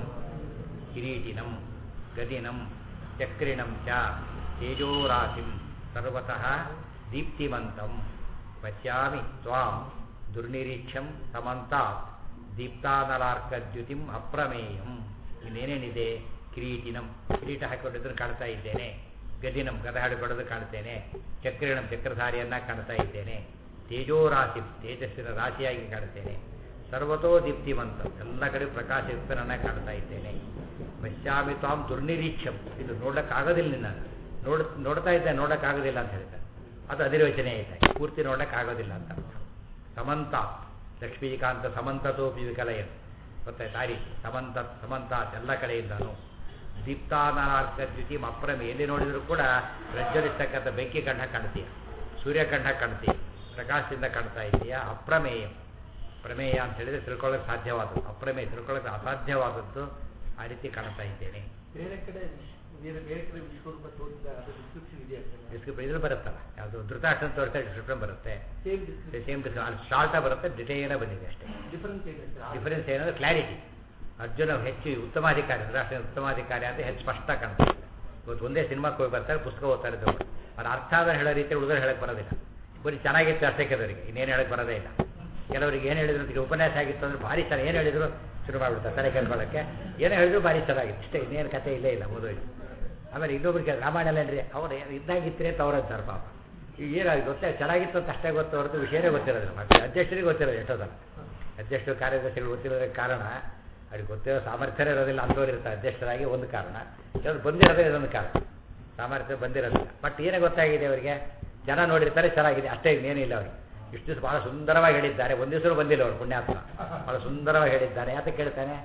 ಕಿರೀಟಿನಂ ಗದಿನಂ ಚಕ್ರಿಣಂ ಚ ತೇಜೋರಾಶಿಂ ಸರ್ವತಃ ದೀಪ್ತಿವಂತಂ ಪಶ್ಯಾಮಿ ತ್ವಾಂ ದುರ್ನಿರೀಕ್ಷಂ ಸಮಂತಾತ್ ದೀಪ್ತಾನಲಾರ್ಕದ್ಯುತಿಂ ಅಪ್ರಮೇಯಂ ಇನ್ನೇನೇನಿದೆ ಕಿರೀಟಿನಂ ಕಿರೀಟ ಹಾಕಿಕೊಂಡಿದ್ರು ಕಾಣ್ತಾ ಇದ್ದೇನೆ ಗದಿನಂ ಗದ ಹಾಡಿಕೊಳ್ಳೋದು ಕಾಣ್ತೇನೆ ಚಕ್ರಿಣಂ ಚಕ್ರಧಾರಿಯನ್ನ ಕಾಣ್ತಾ ಇದ್ದೇನೆ ತೇಜೋರಾಶಿ ತೇಜಸ್ಸಿನ ರಾಶಿಯಾಗಿ ಕಾಣ್ತೇನೆ ಸರ್ವತೋ ದೀಪ್ತಿವಂತ ಎಲ್ಲ ಕಡೆ ಪ್ರಕಾಶಯುಕ್ತನನ್ನ ಕಾಣ್ತಾ ಇದ್ದೇನೆ ಪಶ್ಚಾಮಿ ತ್ವಾಂ ದುರ್ನಿರೀಕ್ಷಂ ಇದು ನೋಡಕ್ಕಾಗೋದಿಲ್ಲ ನಿನ್ನ ನೋಡ್ ನೋಡ್ತಾ ಇದ್ದೆ ನೋಡಕ್ಕಾಗೋದಿಲ್ಲ ಅಂತ ಹೇಳ್ತಾರೆ ಅದು ಅಧಿರ್ವಚನೆ ಐತೆ ಪೂರ್ತಿ ನೋಡಕ್ಕಾಗೋದಿಲ್ಲ ಅಂತ ಅರ್ಥ ಸಮಂತ ಲಕ್ಷ್ಮೀಕಾಂತ ಸಮಂತತೋಪಿ ವಿಕಲಯನ್ ಗೊತ್ತಾಯ್ತು ಆ ರೀತಿ ಸಮಂತ ಸಮಂತ ಎಲ್ಲ ಕಡೆಯಿಂದನು ದೀಪ್ತಾನಾರ್ಕ ದ್ಯುತಿ ಅಪ್ರಮೆ ಎಲ್ಲಿ ನೋಡಿದರೂ ಕೂಡ ಪ್ರಜ್ವಲಿಸ್ತಕ್ಕಂಥ ಬೆಂಕಿ ಕಂಡ ಕಾಣ್ತೀಯ ಸೂರ್ಯ ಕಂಡ ಕಾಣ್ತೀಯ ಪ್ರಕಾಶದಿಂದ ಕಾಣ್ತಾ ಇದೆಯಾ ಅಪ್ರಮೇಯ ಪ್ರಮೇಯ ಅಂತ ಹೇಳಿದ್ರೆ ತಿಳ್ಕೊಳ್ಳೋಕೆ ಸಾಧ್ಯವಾದದ್ದು ಅಪ್ರಮೇಯ ತಿಳ್ಕೊಳ್ಳೋಕೆ ಅಸಾಧ್ಯವಾದದ್ದು ಆ ರೀತಿ ಕಾಣ್ತಾ ಇದ್ದೇನೆ ಬೇರೆ ಕಡೆ ಬೇರೆ ಬೇರೆ ಕಡೆ ವಿಶ್ವರೂಪ ತೋರಿಸಿದ ಅದು ಡಿಸ್ಕ್ರಿಪ್ಷನ್ ಇದೆಯಾ ಡಿಸ್ಕ್ರಿಪ್ ಇದ್ರಲ್ಲಿ ಬರುತ್ತಲ್ಲ ಯಾವುದು ಧೃತಾಕ್ಷಣ ತೋರಿಸ್ತಾ ಡಿಸ್ಕ್ರಿಪ್ಷನ್ ಬರುತ್ತೆ ಸೇಮ್ ಡಿಸ್ಕ್ರಿಪ್ಷನ್ ಸೇಮ್ ಡಿಸ್ಕ್ರಿಪ್ ಅಲ್ಲಿ ಶಾರ್ಟ ಬರುತ್ತೆ ಡಿಟೇಲ ಬಂದಿದೆ ಅಷ್ಟೇ ಡಿಫರೆನ್ಸ್ ಏನಿದೆ ಡಿಫರೆನ್ಸ್ ಏನಂದ್ರೆ ಕ್ಲಾರಿಟಿ ಅರ್ಜುನ ಹೆಚ್ಚು ಉತ್ತಮಾಧಿಕಾರಿ ಧೃತರಾಷ್ಟ್ರನ ಉತ್ತಮಾಧಿಕಾರಿ ಅಂತ ಹೆಚ್ಚು ಸ್ಪಷ್ಟ ಕಾಣ್ತಾ ಇದೆ ಇವತ್ತು ಒಂದೇ ಸಿನಿಮಾಕ್ಕೆ ಹೋಗಿ ಬರ್ತಾರೆ ಪುಸ್ತಕ ಓದ್ತಾ ಇದ್ದವರು ಅದು ಅರ್ಥ ಆದ ಹೇಳೋ ರೀತಿ ಉಳಿದ್ರೆ ಹೇಳಕ್ಕೆ ಬರೋದಿಲ್ಲ ಬರೀ ಚೆನ್ನಾಗಿತ್ತು ಅಷ್ಟೇ ಕೆಲವರಿಗೆ ಇನ್ನೇನು ಹೇಳಕ್ಕೆ ಬರೋದೇ ಇಲ್ಲ ಕೆಲವರಿಗೆ ಏನು ಹೇಳಿದ್ರು ಅಂತ ಉಪನ್ಯಾಸ ಆಗಿತ್ತು ಅಂದ್ರೆ ಭಾರಿ ಚೆನ್ನಾಗಿ ಏನು ಹೇಳಿದ್ರು ಶುರು ಮಾಡಿಬಿಡ್ತಾರೆ ತಲೆ ಕೇಳ್ಕೊಳ್ಳೋಕ್ಕೆ ಏನೋ ಹೇಳಿದ್ರು ಭಾರಿ ಚೆನ್ನಾಗಿತ್ತು ಇಷ್ಟೇ ಇನ್ನೇನು ಕತೆ ಇಲ್ಲೇ ಇಲ್ಲ ಮುಗಿದೋಯ್ತು ಆಮೇಲೆ ಇನ್ನೊಬ್ರಿಗೆ ರಾಮಾಯಣ ಅಲ್ಲೇನ್ರಿ ಅವ್ರು ಇದ್ದಾಗಿತ್ತರೆ ಅಂತ ಅವ್ರು ಅಂತಾರೆ ಪಾಪ ಈಗ ಏನಾಗಿ ಗೊತ್ತೇ ಚೆನ್ನಾಗಿತ್ತು ಅಂತ ಅಷ್ಟೇ ಗೊತ್ತು ಹೊರತು ವಿಷಯನೇ ಗೊತ್ತಿರೋದಿಲ್ಲ ಮತ್ತೆ ಅಧ್ಯಕ್ಷರಿಗೆ ಗೊತ್ತಿರೋದು ಎಷ್ಟೋದಲ್ಲ ಅಧ್ಯಕ್ಷರು ಕಾರ್ಯದರ್ಶಿಗಳು ಗೊತ್ತಿರೋದಕ್ಕೆ ಕಾರಣ ಅವ್ರಿಗೆ ಗೊತ್ತಿರೋ ಸಾಮರ್ಥ್ಯನೇ ಇರೋದಿಲ್ಲ ಅಂಥವ್ರು ಇರ್ತಾರೆ ಅಧ್ಯಕ್ಷರಾಗಿ ಒಂದು ಕಾರಣ ಕೆಲವರು ಬಂದಿರೋದೇ ಇದೊಂದು ಕಾರಣ ಸಾಮರ್ಥ್ಯ ಬಂದಿರೋದಿಲ್ಲ ಬಟ್ ಏನೇ ಗೊತ್ತಾಗಿದೆ ಅವರಿಗೆ ಜನ ನೋಡಿರ್ತಾರೆ ಚೆನ್ನಾಗಿದೆ ಅಷ್ಟೇ ಇನ್ನೇನಿಲ್ಲ ಅವ್ರಿಗೆ ಇಷ್ಟು ದಿವಸ ಭಾಳ ಸುಂದರವಾಗಿ ಹೇಳಿದ್ದಾರೆ ಒಂದು ದಿವಸ ಬಂದಿಲ್ಲ ಅವರು ಪುಣ್ಯಾತ್ಮ ಭಾಳ ಸುಂದರವಾಗಿ ಹೇಳಿದ್ದಾರೆ ಯಾತಕ್ಕೆ ಹೇಳ್ತಾನೆ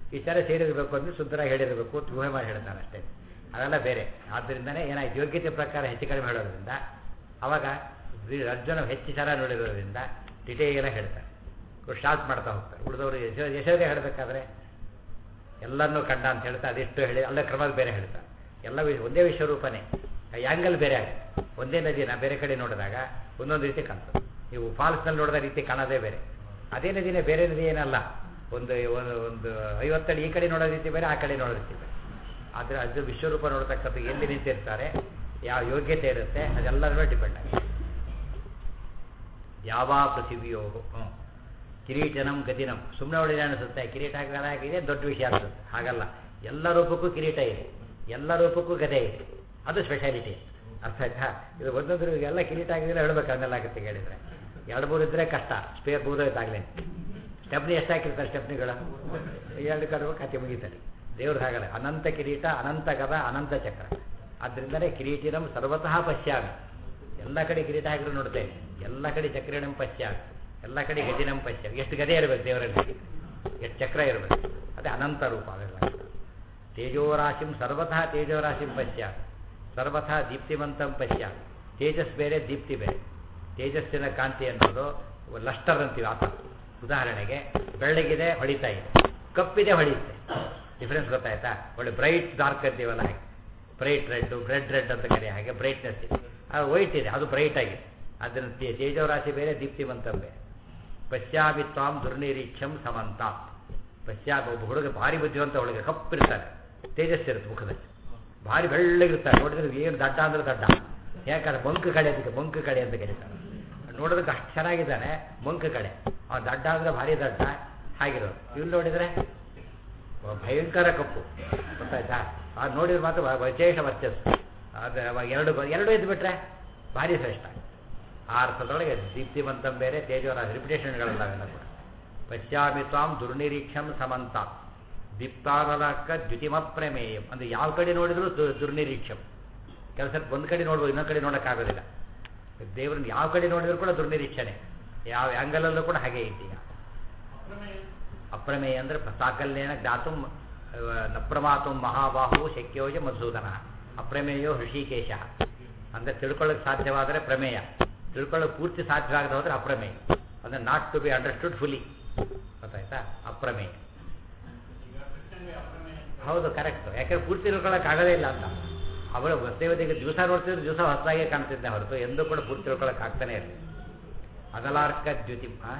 ವಿಚಾರ ಸೇರಿರಬೇಕು ಅಂದ್ರೆ ಸುಂದರಾಗಿ ಹೇಳಿರಬೇಕು ಅಂತ ಊಹೆ ಮಾಡಿ ಹೇಳ್ತಾನೆ ಅಷ್ಟೇ ಅದೆಲ್ಲ ಬೇರೆ ಆದ್ದರಿಂದನೇ ಏನಾಯ್ತು ಯೋಗ್ಯತೆ ಪ್ರಕಾರ ಹೆಚ್ಚು ಕಡಿಮೆ ಹೇಳೋದ್ರಿಂದ ಅವಾಗ ವಿ- ಅರ್ಜುನ ಹೆಚ್ಚು ಚೆನ್ನಾಗಿ ನೋಡಿರೋದ್ರಿಂದ ಡಿಟೇಲ್ ಹೇಳ್ತಾರೆ ಶಾರ್ಟ್ ಮಾಡ್ತಾ ಹೋಗ್ತಾರೆ ಉಳಿದವರು ಯಶೋ ಯಶೋದೆ ಹೇಳಬೇಕಾದ್ರೆ ಎಲ್ಲರನ್ನೂ ಕಂಡ ಅಂತ ಹೇಳ್ತಾ ಅದಿಷ್ಟು ಹೇಳಿ ಅಲ್ಲ ಕ್ರಮದ ಬೇರೆ ಹೇಳ್ತಾ ಎಲ್ಲ ವಿ- ಒಂದೇ ವಿಶ್ವರೂಪನೇ ಆ್ಯಂಗಲ್ ಬೇರೆ ಆಗುತ್ತೆ ಒಂದೇ ನದಿನ ಬೇರೆ ಕಡೆ ನೋಡಿದಾಗ ಒಂದೊಂದು ರೀತಿ ಕಾಣ್ತದೆ ನೀವು ಫಾಲ್ಸ್ನಲ್ಲಿ ನೋಡಿದ ರೀತಿ ಕಾಣೋದೇ ಬೇರೆ ಅದೇ ನದಿನೇ ಬೇರೆ ನದಿ ಏನಲ್ಲ ಒಂದು ಒಂದು ಒಂದು ಐವತ್ತಡಿ ಈ ಕಡೆ ನೋಡೋ ರೀತಿ ಬೇರೆ ಆ ಕಡೆ ನೋಡೋ ರೀತಿ ಬೇರೆ ಆದರೆ ಅದು ವಿಶ್ವರೂಪ ನೋಡ್ತಕ್ಕಂಥ ಎಲ್ಲಿ ನಿಂತಿರ್ತಾರೆ ಯಾವ ಯೋಗ್ಯತೆ ಇರುತ್ತೆ ಅದೆಲ್ಲರ ಮೇಲೆ ಡಿಪೆಂಡ್ ಆಗುತ್ತೆ ಯಾವ ಪೃಥಿವಿಯೋ ಹ್ಞೂ ಕಿರೀಟನಂ ಗತಿನಂ ಸುಮ್ಮನೆ ಹೊಡಿದೆ ಅನಿಸುತ್ತೆ ಕಿರೀಟ ಹಾಕಿದೆ ದೊಡ್ಡ ವಿಷಯ ಅನಿಸುತ್ತೆ ಹಾಗಲ್ಲ ಎಲ್ಲ ರೂಪಕ್ಕೂ ಕಿರೀಟ ಇದೆ ಎಲ್ಲ ರೂಪಕ್ಕೂ ಗದೆ ಇದೆ ಅದು ಸ್ಪೆಷಾಲಿಟಿ ಅರ್ಥ ಆಯ್ತಾ ಇದು ಒಂದೊಂದು ಎಲ್ಲ ಕಿರೀಟ ಆಗಿದ್ರೆ ಹೇಳ್ಬೇಕು ಅದನ್ನೆಲ್ಲ ಆಗುತ್ತೆ ಕೇಳಿದ್ರೆ ಎರಡು ಮೂರು ಇದ್ರೆ ಕಷ್ಟ ಸ್ಪೇರ್ ಬೂದೋಯ್ತಾಗಲೇ ಸ್ಟೆಪ್ನಿ ಎಷ್ಟು ಹಾಕಿರ್ತಾರೆ ಸ್ಟೆಪ್ನಿಗಳು ಎರಡು ಕಡೆ ಕತೆ ಮುಗಿತಾರೆ ದೇವ್ರದ್ದು ಹಾಗಲ್ಲ ಅನಂತ ಕಿರೀಟ ಅನಂತ ಗದ ಅನಂತ ಚಕ್ರ ಆದ್ದರಿಂದಲೇ ಕಿರೀಟಿನಂ ಸರ್ವತಃ ಪಶ್ಯಾಮಿ ಎಲ್ಲ ಕಡೆ ಕಿರೀಟ ಹಾಕಿದ್ರು ನೋಡ್ತೇನೆ ಎಲ್ಲ ಕಡೆ ಚಕ್ರಿಣಂ ಪಶ್ಯಾಮಿ ಎಲ್ಲ ಕಡೆ ಗದಿನಂ ಪಶ್ಯಾಮಿ ಎಷ್ಟು ಗದೆ ಇರಬೇಕು ದೇವರಲ್ಲಿ ಎಷ್ಟು ಚಕ್ರ ಇರಬೇಕು ಅದೇ ಅನಂತ ರೂಪ ಅವೆಲ್ಲ ತೇಜೋರಾಶಿಂ ಸರ್ವತಃ ತೇಜೋರಾಶಿಂ ಪಶ್ಯಾಮಿ ಸರ್ವಥಾ ದೀಪ್ತಿವಂತಂ ಪಶ್ಯಾಮಿ ತೇಜಸ್ ಬೇರೆ ದೀಪ್ತಿ ಬೇರೆ ತೇಜಸ್ಸಿನ ಕಾಂತಿ ಅನ್ನೋದು ಲಸ್ಟರ್ ಅಂತೀವಿ ಆತ ಉದಾಹರಣೆಗೆ ಬೆಳ್ಳಗಿದೆ ಹೊಡಿತಾ ಇದೆ ಕಪ್ಪಿದೆ ಹೊಳೆಯುತ್ತೆ ಡಿಫ್ರೆನ್ಸ್ ಗೊತ್ತಾಯ್ತಾ ಒಳ್ಳೆ ಬ್ರೈಟ್ ಡಾರ್ಕ್ ಅಂತೀವಲ್ಲ ಹಾಗೆ ಬ್ರೈಟ್ ರೆಡ್ ರೆಡ್ ರೆಡ್ ಅಂತ ಕರೆಯ ಹಾಗೆ ಬ್ರೈಟ್ನೆಸ್ ಇದೆ ಅದು ವೈಟ್ ಇದೆ ಅದು ಬ್ರೈಟ್ ಆಗಿದೆ ಅದನ್ನು ತೇ- ತೇಜೋರಾಶಿ ಬೇರೆ ದೀಪ್ತಿವಂತಂ ಬೇರೆ ಪಶ್ಚಾಮಿ ತ್ವಾಂ ದುರ್ನಿರೀಕ್ಷಂ ಸಮಂತ ಪಶ್ಚಾತ್ ಒಬ್ಬ ಹುಡುಗ ಭಾರಿ ಬುದ್ಧಿವಂತ ಹುಡುಗ ಕಪ್ಪಿರ್ತಾನೆ ತೇಜಸ್ಸಿರುತ್ತೆ ಮುಖದಲ್ಲಿ ಭಾರಿ ಬೆಳ್ಳಗಿರ್ತಾರೆ ನೋಡಿದ್ರೆ ಏನು ದಡ್ಡ ಅಂದ್ರೆ ದಡ್ಡ ಯಾಕಂದ್ರೆ ಮಂಕು ಕಡೆ ಅದಕ್ಕೆ ಮಂಕು ಕಡೆ ಅಂತ ಕರೀತಾರೆ ನೋಡೋದಕ್ಕೆ ಅಷ್ಟು ಚೆನ್ನಾಗಿದ್ದಾನೆ ಮಂಕು ಕಡೆ ಅವ್ನು ದಡ್ಡ ಅಂದ್ರೆ ಭಾರಿ ದಡ್ಡ ಹಾಗಿರೋದು ಇಲ್ಲಿ ನೋಡಿದ್ರೆ ಭಯಂಕರ ಕಪ್ಪು ಗೊತ್ತಾಯ್ತಾ ಅದು ನೋಡಿದ್ರೆ ಮಾತ್ರ ವ- ವಿಶೇಷ ವರ್ಚಸ್ಸು ಅದು ಅವಾಗ ಎರಡು ಬ- ಎರಡು ಇದ್ದು ಬಿಟ್ರೆ ಭಾರಿ ಶ್ರೇಷ್ಠ ಆ ಅರ್ಥದೊಳಗೆ ದೀಪ್ತಿವಂತಂ ಬೇರೆ ತೇಜೋರಾಜ ರಿಪಿಟೇಷನ್ಗಳೆಲ್ಲ ಅವೆಲ್ಲ ಕೂಡ ಪಶ್ಚಾಮಿ ತ್ವಾಂ ದುರ್ನಿರೀಕ್ಷಂ ಸಮಂತ ದೀಪ್ತಾನಲಕ ದ್ಯುತಿಮ ಪ್ರಮೇಯಂ ಅಂದ್ರೆ ಯಾವ ಕಡೆ ನೋಡಿದ್ರು ದು- ದುರ್ನಿರೀಕ್ಷಂ ಕೆಲಸ ಒಂದು ಕಡೆ ನೋಡ್ಬೋದು ಇನ್ನೊಂದು ಕಡೆ ನೋಡೋಕ್ಕಾಗೋದಿಲ್ಲ ದೇವ್ರನ್ನ ಯಾವ ಕಡೆ ನೋಡಿದ್ರು ಕೂಡ ದುರ್ನಿರೀಕ್ಷಣೆ ಯಾವ ಆ್ಯಂಗಲಲ್ಲೂ ಕೂಡ ಹಾಗೆ ಇದೆಯಾ ಅಪ್ರಮೇಯ ಅಂದ್ರೆ ಸಾಕಲ್ಯೇನ ಜ್ಞಾತು ನಪ್ರಮಾತು ಮಹಾಬಾಹು ಶಕ್ಯೋಜ ಮಧುಸೂದನ ಅಪ್ರಮೇಯೋ ಹೃಷಿಕೇಶ ಅಂದ್ರೆ ತಿಳ್ಕೊಳ್ಳೋಕೆ ಸಾಧ್ಯವಾದರೆ ಪ್ರಮೇಯ ತಿಳ್ಕೊಳ್ಳೋಕೆ ಪೂರ್ತಿ ಸಾಧ್ಯವಾಗದೆ ಹೋದ್ರೆ ಅಪ್ರಮೇಯ ಅಂದ್ರೆ not to be understood fully ಗೊತ್ತಾಯ್ತಾ ಅಪ್ರಮೇಯ ಹೌದು ಕರೆಕ್ಟ್ ಯಾಕಂದ್ರೆ ಪೂರ್ತಿ ತಿಳ್ಕೊಳ್ಳೋಕೆ ಆಗೋದೇ ಇಲ್ಲ ಅಂತ ಅವರು ದೇವತೆಗೆ ದಿವಸ ನೋಡ್ತಿದ್ರೆ ದಿವಸ ಹೊಸದಾಗಿ ಕಾಣ್ತಿದ್ದೆ ಹೊರತು ಎಂದೂ ಕೂಡ ಪೂರ್ತಿ ತಿಳ್ಕೊಳ್ಳೋಕೆ ಆಗ್ತಾನೆ ಇರಲಿ ಅದಲಾರ್ಕ ದ್ಯುತಿ ಆ?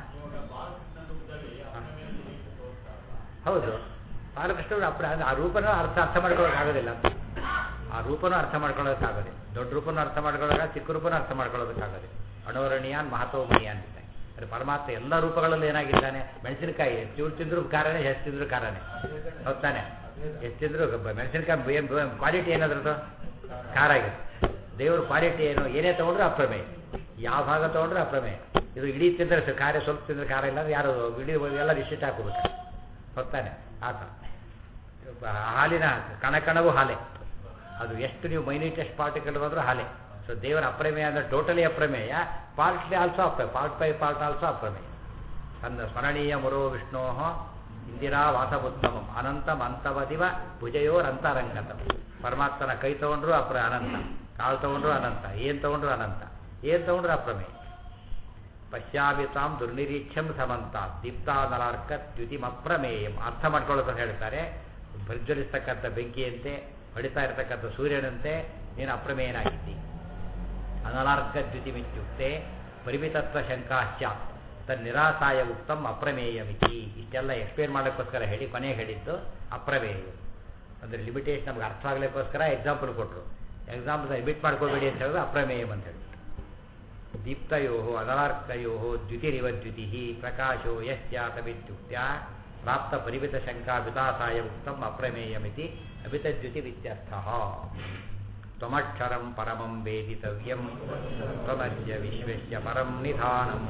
ಹೌದು ಬಾಲಕೃಷ್ಣರು ಅಪ್ರ ಆ ರೂಪನೂ ಅರ್ಥ ಅರ್ಥ ಮಾಡ್ಕೊಳ್ಳೋಕ್ಕಾಗೋದಿಲ್ಲ ಅಂತ ಆ ರೂಪನೂ ಅರ್ಥ ಮಾಡ್ಕೊಳ್ಳೋಕ್ಕಾಗೋದಿಲ್ಲ ದೊಡ್ಡ ರೂಪನೂ ಅರ್ಥ ಮಾಡ್ಕೊಳ್ಳೋಕೆ ಚಿಕ್ಕ ರೂಪನೂ ಅರ್ಥ ಮಾಡ್ಕೊಳ್ಳೋದಕ್ಕಾಗೋದಿಲ್ಲ ಅಣೋರಣೀಯಾನ್ ಮಹತೋಮಣಿಯಾನ್ ಅಂತ ಅಂದರೆ ಪರಮಾತ್ಮ ಎಲ್ಲ ರೂಪಗಳಲ್ಲಿ ಏನಾಗಿದ್ದಾನೆ ಮೆಣಸಿನಕಾಯಿ ಚೂರು ತಿಂದ್ರು ಖಾರನೇ ಹೆಚ್ಚು ತಿಂದ್ರು ಖಾರನೇ ಹೌದಾನೆ ಎಷ್ಟು ತಿಂದ್ರು ಗ- ಮೆಣಸಿನಕಾಯಿ ಏನು ಕ್ವಾಲಿಟಿ ಏನದ್ರದ್ದು ಖಾರ ಆಗಿದೆ ದೇವ್ರ ಕ್ವಾಲಿಟಿ ಏನು ಏನೇ ತೊಗೊಂಡ್ರು ಅಪ್ರಮೇಯ ಯಾವ ಭಾಗ ತೊಗೊಂಡ್ರು ಅಪ್ರಮೇಯ ಇದು ಇಡೀ ತಿಂದ್ರೆ ಸ- ಖಾರ ಸ್ವಲ್ಪ ತಿಂದ್ರೆ ಖಾರ ಇಲ್ಲ ಅಂದ್ರೆ ಯಾರು ಇಡೀ ಎಲ್ಲ ಡಿಶಿಟ್ ಹಾಕೋಬೇಕು ಹೊತ್ತಾನೆ ಆತ ಹಾಲಿನ ಕಣಕಣವೂ ಹಾಲೆ ಅದು ಎಷ್ಟು ನೀವು ಮೈನ್ಯೂಟೆಸ್ಟ್ ಪಾರ್ಟಿಕಲ್ ಬಂದರೂ ಹಾಲೆ ಸೊ ದೇವರ ಅಪ್ರಮೇಯ ಅಂದರೆ ಟೋಟಲಿ ಅಪ್ರಮೇಯ ಪಾರ್ಟ್ಲಿ ಆಲ್ಸೋ ಅಪ್ರ ಪಾರ್ಟ್ ಬೈ ಪಾರ್ಟ್ ಆಲ್ಸೋ ಅಪ್ರಮೇಯ ತನ್ನ ಸ್ಮರಣೀಯ ಮುರೋ ವಿಷ್ಣೋ ಇಂದಿರಾ ವಾಸವುತ್ತಮಂ ಅನಂತಂ ಅಂತವದಿವ ಭುಜಯೋರಂತರಂಗತಂ ಪರಮಾತ್ಮನ ಕೈ ತಗೊಂಡ್ರು ಅಪ್ರ ಅನಂತ ಕಾಲು ತಗೊಂಡ್ರು ಅನಂತ ಏನು ತಗೊಂಡ್ರು ಅನಂತ ಏನು ತಗೊಂಡ್ರು ಅಪ್ರಮೇಯ ಪಶ್ಚಾಮಿ ತಾಂ ದುರ್ನಿರೀಕ್ಷಂ ಸಮಂತ ದೀಪ್ತಾನಲಾರ್ಕ ದ್ಯುತಿಮಪ್ರಮೇಯಂ ಅರ್ಥ ಮಾಡ್ಕೊಳ್ಳೋದು ಹೇಳ್ತಾರೆ ಪ್ರಜ್ವಲಿಸ್ತಕ್ಕಂಥ ಬೆಂಕಿಯಂತೆ ಹೊಡಿತಾ ಇರತಕ್ಕಂಥ ಸೂರ್ಯನಂತೆ ನೀನು ಅಪ್ರಮೇಯನಾಗಿದ್ದಿ ಅನಲಾರ್ಕ ದ್ಯುತಿಮಿತ್ಯುಕ್ತೆ ಪರಿಮಿತತ್ವ ಶಂಕಾಶ್ಚ ತನ್ ನಿರಾಸಾಯ ಉಕ್ತಂ ಅಪ್ರಮೇಯಮಿತಿ ಇಷ್ಟೆಲ್ಲ ಎಕ್ಸ್ಪ್ಲೇನ್ ಮಾಡೋಕ್ಕೋಸ್ಕರ ಹೇಳಿ ಕೊನೆಗೆ ಹೇಳಿದ್ದು ಅಪ್ರಮೇಯ ಅಂದರೆ ಲಿಮಿಟೇಷನ್ ನಮ್ಗೆ ಅರ್ಥ ಆಗಲಿಕ್ಕೋಸ್ಕರ ಎಕ್ಸಾಂಪಲ್ ಕೊಟ್ಟರು ಎಕ್ಸಾಂಪಲ್ ಎಮಿಟ್ ಮಾಡ್ಕೊಳ್ಬೇಡಿ ಅಂತ ಹೇಳಿದ್ರೆ ಅಪ್ರಮೇಯಂ ಅಂತ ಹೇಳಿ ದೀಪ್ತಯೋ ಅನಲಾರ್ಕಯೋ ದ್ಯುತಿರಿವ ದ್ಯುತಿ ಪ್ರಕಾಶೋ ಯಶ್ಚಾತಮಿತ್ಯುಕ್ತ್ಯ ಪ್ರಾಪ್ತ ಪರಿಮಿತ ಶಂಕಾ ವಿಕಾಸಾಯ ಉಕ್ತಂ ಅಪ್ರಮೇಯಮಿತಿ ಅಮಿತದ್ಯುತಿರಿತ್ಯರ್ಥ ತ್ವಮಕ್ಷರಂ ಪರಮಂ ವೇದಿತವ್ಯಂ ತ್ವಮಸ್ಯ ವಿಶ್ವಸ್ಯ ಪರಂ ನಿಧಾನಂ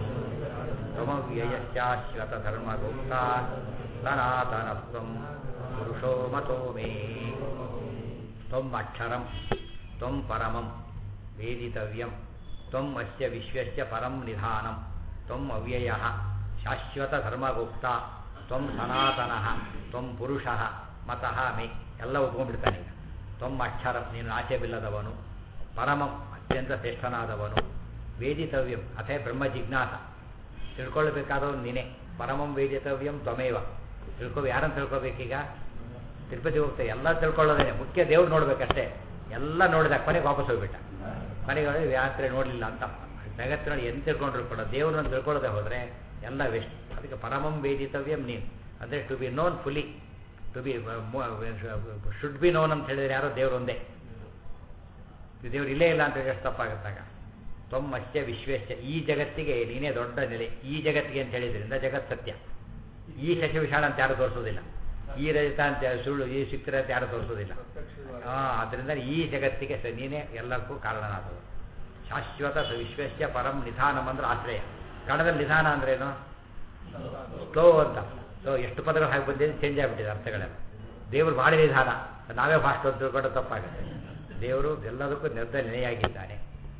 ತ್ವಮವ್ಯಯಶ್ಚಾಶ್ವತಧರ್ಮಗುಪ್ತಾ ಸನಾತನತ್ವಂ ಪುರುಷೋ ಮತೋ ಮೇ ತ್ವಂ ಅಕ್ಷರಂ ತ್ವಂ ಪರಮಂ ವೇದಿತವ್ಯಂ ತ್ವಂ ಅಸ್ಯ ವಿಶ್ವಸ್ಯ ಪರಂ ನಿಧಾನಂ ತ್ವಂ ಅವ್ಯಯಃ ಶಾಶ್ವತಧರ್ಮಗುಪ್ತಾ ತ್ವಂ ಸನಾತನಃ ತ್ವಂ ಪುರುಷಃ ಮತಃ ಮೇ ಎಲ್ಲ ಒಪ್ಕೊಂಡ್ಬಿಡ್ತಾನೆ ಈಗ ತ್ವಂ ಅಕ್ಷರಂ ನೀನು ಆಚೆಬಿಲ್ಲದವನು ಪರಮಂ ಅತ್ಯಂತ ಶ್ರೇಷ್ಠನಾದವನು ವೇದಿತವ್ಯಂ ಅಥೇ ಬ್ರಹ್ಮ ಜಿಜ್ಞಾಸ ತಿಳ್ಕೊಳ್ಬೇಕಾದವನು ನೀನೇ ಪರಮಂ ವೇದಿತವ್ಯಂ ತ್ವಮೇವ ತಿಳ್ಕೊ ಯಾರನ್ನು ತಿಳ್ಕೊಬೇಕೀಗ ತಿರುಪತಿ ಹೋಗ್ತೇವೆ ಎಲ್ಲ ತಿಳ್ಕೊಳ್ಳೋದೇನೆ ಮುಖ್ಯ ದೇವ್ರು ನೋಡ್ಬೇಕಷ್ಟೇ ಎಲ್ಲ ನೋಡಿದ ಕೊನೆಗೆ ವಾಪಸ್ ಹೋಗ್ಬಿಟ್ಟ ಕೊನೆಗೆ ಯಾತ್ರೆ ನೋಡಲಿಲ್ಲ ಅಂತ ಜಗತ್ತಿನಲ್ಲಿ ಏನು ತಿಳ್ಕೊಂಡ್ರು ಕೂಡ ದೇವ್ರನ್ನ ತಿಳ್ಕೊಳ್ಳೋದೇ ಹೋದರೆ ಎಲ್ಲ ವೇಸ್ಟ್ ಅದಕ್ಕೆ ಪರಮಂ ವೇದಿತವ್ಯಂ ನೀನು ಅಂದರೆ to be known fully to be should be known ಅಂತ ಹೇಳಿದ್ರೆ ಯಾರೋ ದೇವ್ರು ಒಂದೇ ದೇವ್ರು ಇಲ್ಲೇ ಇಲ್ಲ ಅಂತ ಹೇಳಿ ಎಷ್ಟು ತಪ್ಪಾಗುತ್ತಾಗ ತ್ವಮ್ಮಶ್ಚ ವಿಶ್ವೇಶ್ಚ ಈ ಜಗತ್ತಿಗೆ ನೀನೇ ದೊಡ್ಡ ನೆಲೆ ಈ ಜಗತ್ತಿಗೆ ಅಂತ ಹೇಳಿದ್ರಿಂದ ಜಗತ್ ಸತ್ಯ ಈ ಶಶ ವಿಷಾಣ ಅಂತ ಯಾರು ತೋರಿಸೋದಿಲ್ಲ ಈ ರಜತ ಅಂತ ಸುಳ್ಳು ಈ ಸಿಕ್ತರ ಅಂತ ಯಾರು ತೋರಿಸೋದಿಲ್ಲ ಹಾ ಅದರಿಂದ ಈ ಜಗತ್ತಿಗೆ ಸ ನೀನೇ ಎಲ್ಲಕ್ಕೂ ಕಾರಣನಾದವು ಶಾಶ್ವತ ಸ ವಿಶ್ವಸ್ಯ ಪರಂ ನಿಧಾನಂ ಅಂದ್ರೆ ಆಶ್ರಯ ಕನ್ನಡದಲ್ಲಿ ನಿಧಾನ ಅಂದ್ರೇನು ಸ್ಲೋ ಅಂತ ಸೊ ಎಷ್ಟು ಪದಗಳು ಹಾಗೆ ಬಂದಿದೆ ಚೇಂಜ್ ಆಗಿಬಿಟ್ಟಿದೆ ಅರ್ಥಗಳೆಲ್ಲ ದೇವರು ಭಾಳ ನಿಧಾನ ನಾವೇ ಫಾಸ್ಟ್ ಅಂತ ತಿಳ್ಕೊಂಡು ತಪ್ಪಾಗುತ್ತೆ ದೇವರು ಎಲ್ಲದಕ್ಕೂ ನಿರ್ಧ ನೆನೆಯಾಗಿದ್ದಾನೆ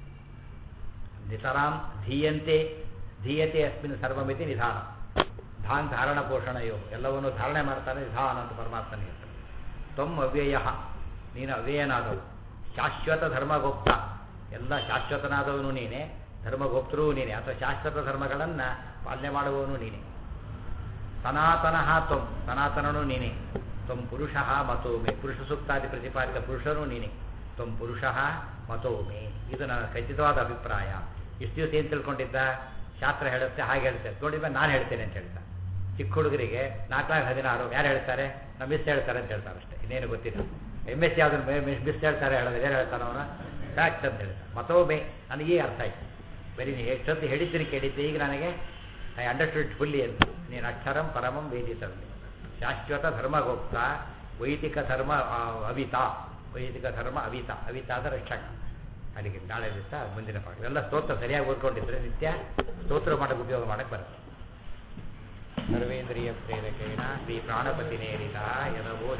ನಿತರಾಂ ಧೀಯಂತೆ ಧೀಯತೆ ಅಸ್ಮಿನ್ ಸರ್ವಮಿತಿ ನಿಧಾನ ಧಾನ್ ಧಾರಣ ಪೋಷಣ ಯೋಗ ಎಲ್ಲವನ್ನು ಧಾರಣೆ ಮಾಡ್ತಾನೆ ನಿಧಾನ ಅಂತ ಪರಮಾತ್ಮನಿಗೆ ತ್ವಮ್ ಅವ್ಯಯ ನೀನು ಅವ್ಯಯನಾದವು ಶಾಶ್ವತ ಧರ್ಮಗೋಪ್ತ ಎಲ್ಲ ಶಾಶ್ವತನಾದವನು ನೀನೆ ಧರ್ಮಗೋಪ್ತರೂ ನೀನೆ ಅಥವಾ ಶಾಶ್ವತ ಧರ್ಮಗಳನ್ನು ಪಾಲನೆ ಮಾಡುವವನು ನೀನೆ ಸನಾತನಃ ತ್ವಂ ಸನಾತನನು ನೀನೆ ತ್ವಂ ಪುರುಷ ಮತೋ ಮೇ ಪುರುಷ ಸೂಕ್ತಾದಿ ಪ್ರತಿಪಾದಿತ ಪುರುಷನೂ ನೀನೆ ತ್ವಂ ಪುರುಷ ಮತೋ ಮೇ ಇದು ನನ್ನ ಖಚಿತವಾದ ಅಭಿಪ್ರಾಯ ಇಷ್ಟು ದಿವಸ ಏನು ತಿಳ್ಕೊಂಡಿದ್ದ ಶಾಸ್ತ್ರ ಹೇಳುತ್ತೆ ಹಾಗೆ ಹೇಳುತ್ತೆ ನೋಡಿದ್ರೆ ನಾನು ಹೇಳ್ತೇನೆ ಅಂತ ಹೇಳ್ತಾ ಚಿಕ್ಕ ಹುಡುಗರಿಗೆ ನಾಲ್ಕು ಹದಿನಾರು ಯಾರು ಹೇಳ್ತಾರೆ ನಮ್ಮ ಮಿಸ್ ಹೇಳ್ತಾರೆ ಅಂತ ಹೇಳ್ತಾರೆ ಅಷ್ಟೇ ಇನ್ನೇನು ಗೊತ್ತಿಲ್ಲ ಎಮ್ ಎಸ್ ಯಾವ್ದನ್ನು ಮಿಸ್ ಹೇಳ್ತಾರೆ ಹೇಳೋದು ಏನು ಹೇಳ್ತಾನೆ ಅವನು ಫ್ಯಾಕ್ಟ್ ಅಂತ ಹೇಳ್ತಾರೆ ಮತೋಬೆ ನನಗೆ ಅರ್ಥ ಆಯ್ತು ಬರೀ ನೀನು ಎಷ್ಟೊತ್ತು ಹೇಳಿದ್ದೀನಿ ಕೇಳಿದ್ದೆ ಈಗ ನನಗೆ ಐ ಅಂಡರ್ಸ್ಟುಡ್ ಫುಲ್ಲಿ ಅಂತ ನೀನು ಅಕ್ಷರಂ ಪರಮಂ ವೇದಿತವ್ಯ ಶಾಶ್ವತ ಧರ್ಮಗೋಪ್ತ ವೈದಿಕ ಧರ್ಮ ಆ, ಅವಿತ ವೈದಿಕ ಧರ್ಮ ಅವಿತ ಅವಿತ ಅಂದರೆ ರಕ್ಷಕ ಅಲ್ಲಿಗೆ ನಾಳೆ ದಿವಸ ಮುಂದಿನ ಪಾಠ ಎಲ್ಲ ಸ್ತೋತ್ರ ಸರಿಯಾಗಿ ಓದ್ಕೊಂಡಿದ್ರೆ ನಿತ್ಯ ಸ್ತೋತ್ರ ಮಾಡಕ್ಕೆ ಉಪಯೋಗ ಮಾಡಕ್ಕೆ ಬರುತ್ತೆ ಸರ್ವೇಂದ್ರಿಯ ಪ್ರೇರಕೇಣ ಶ್ರೀ ಪ್ರಾಣಪತಿ ನೇರಿತ ಯದವೋ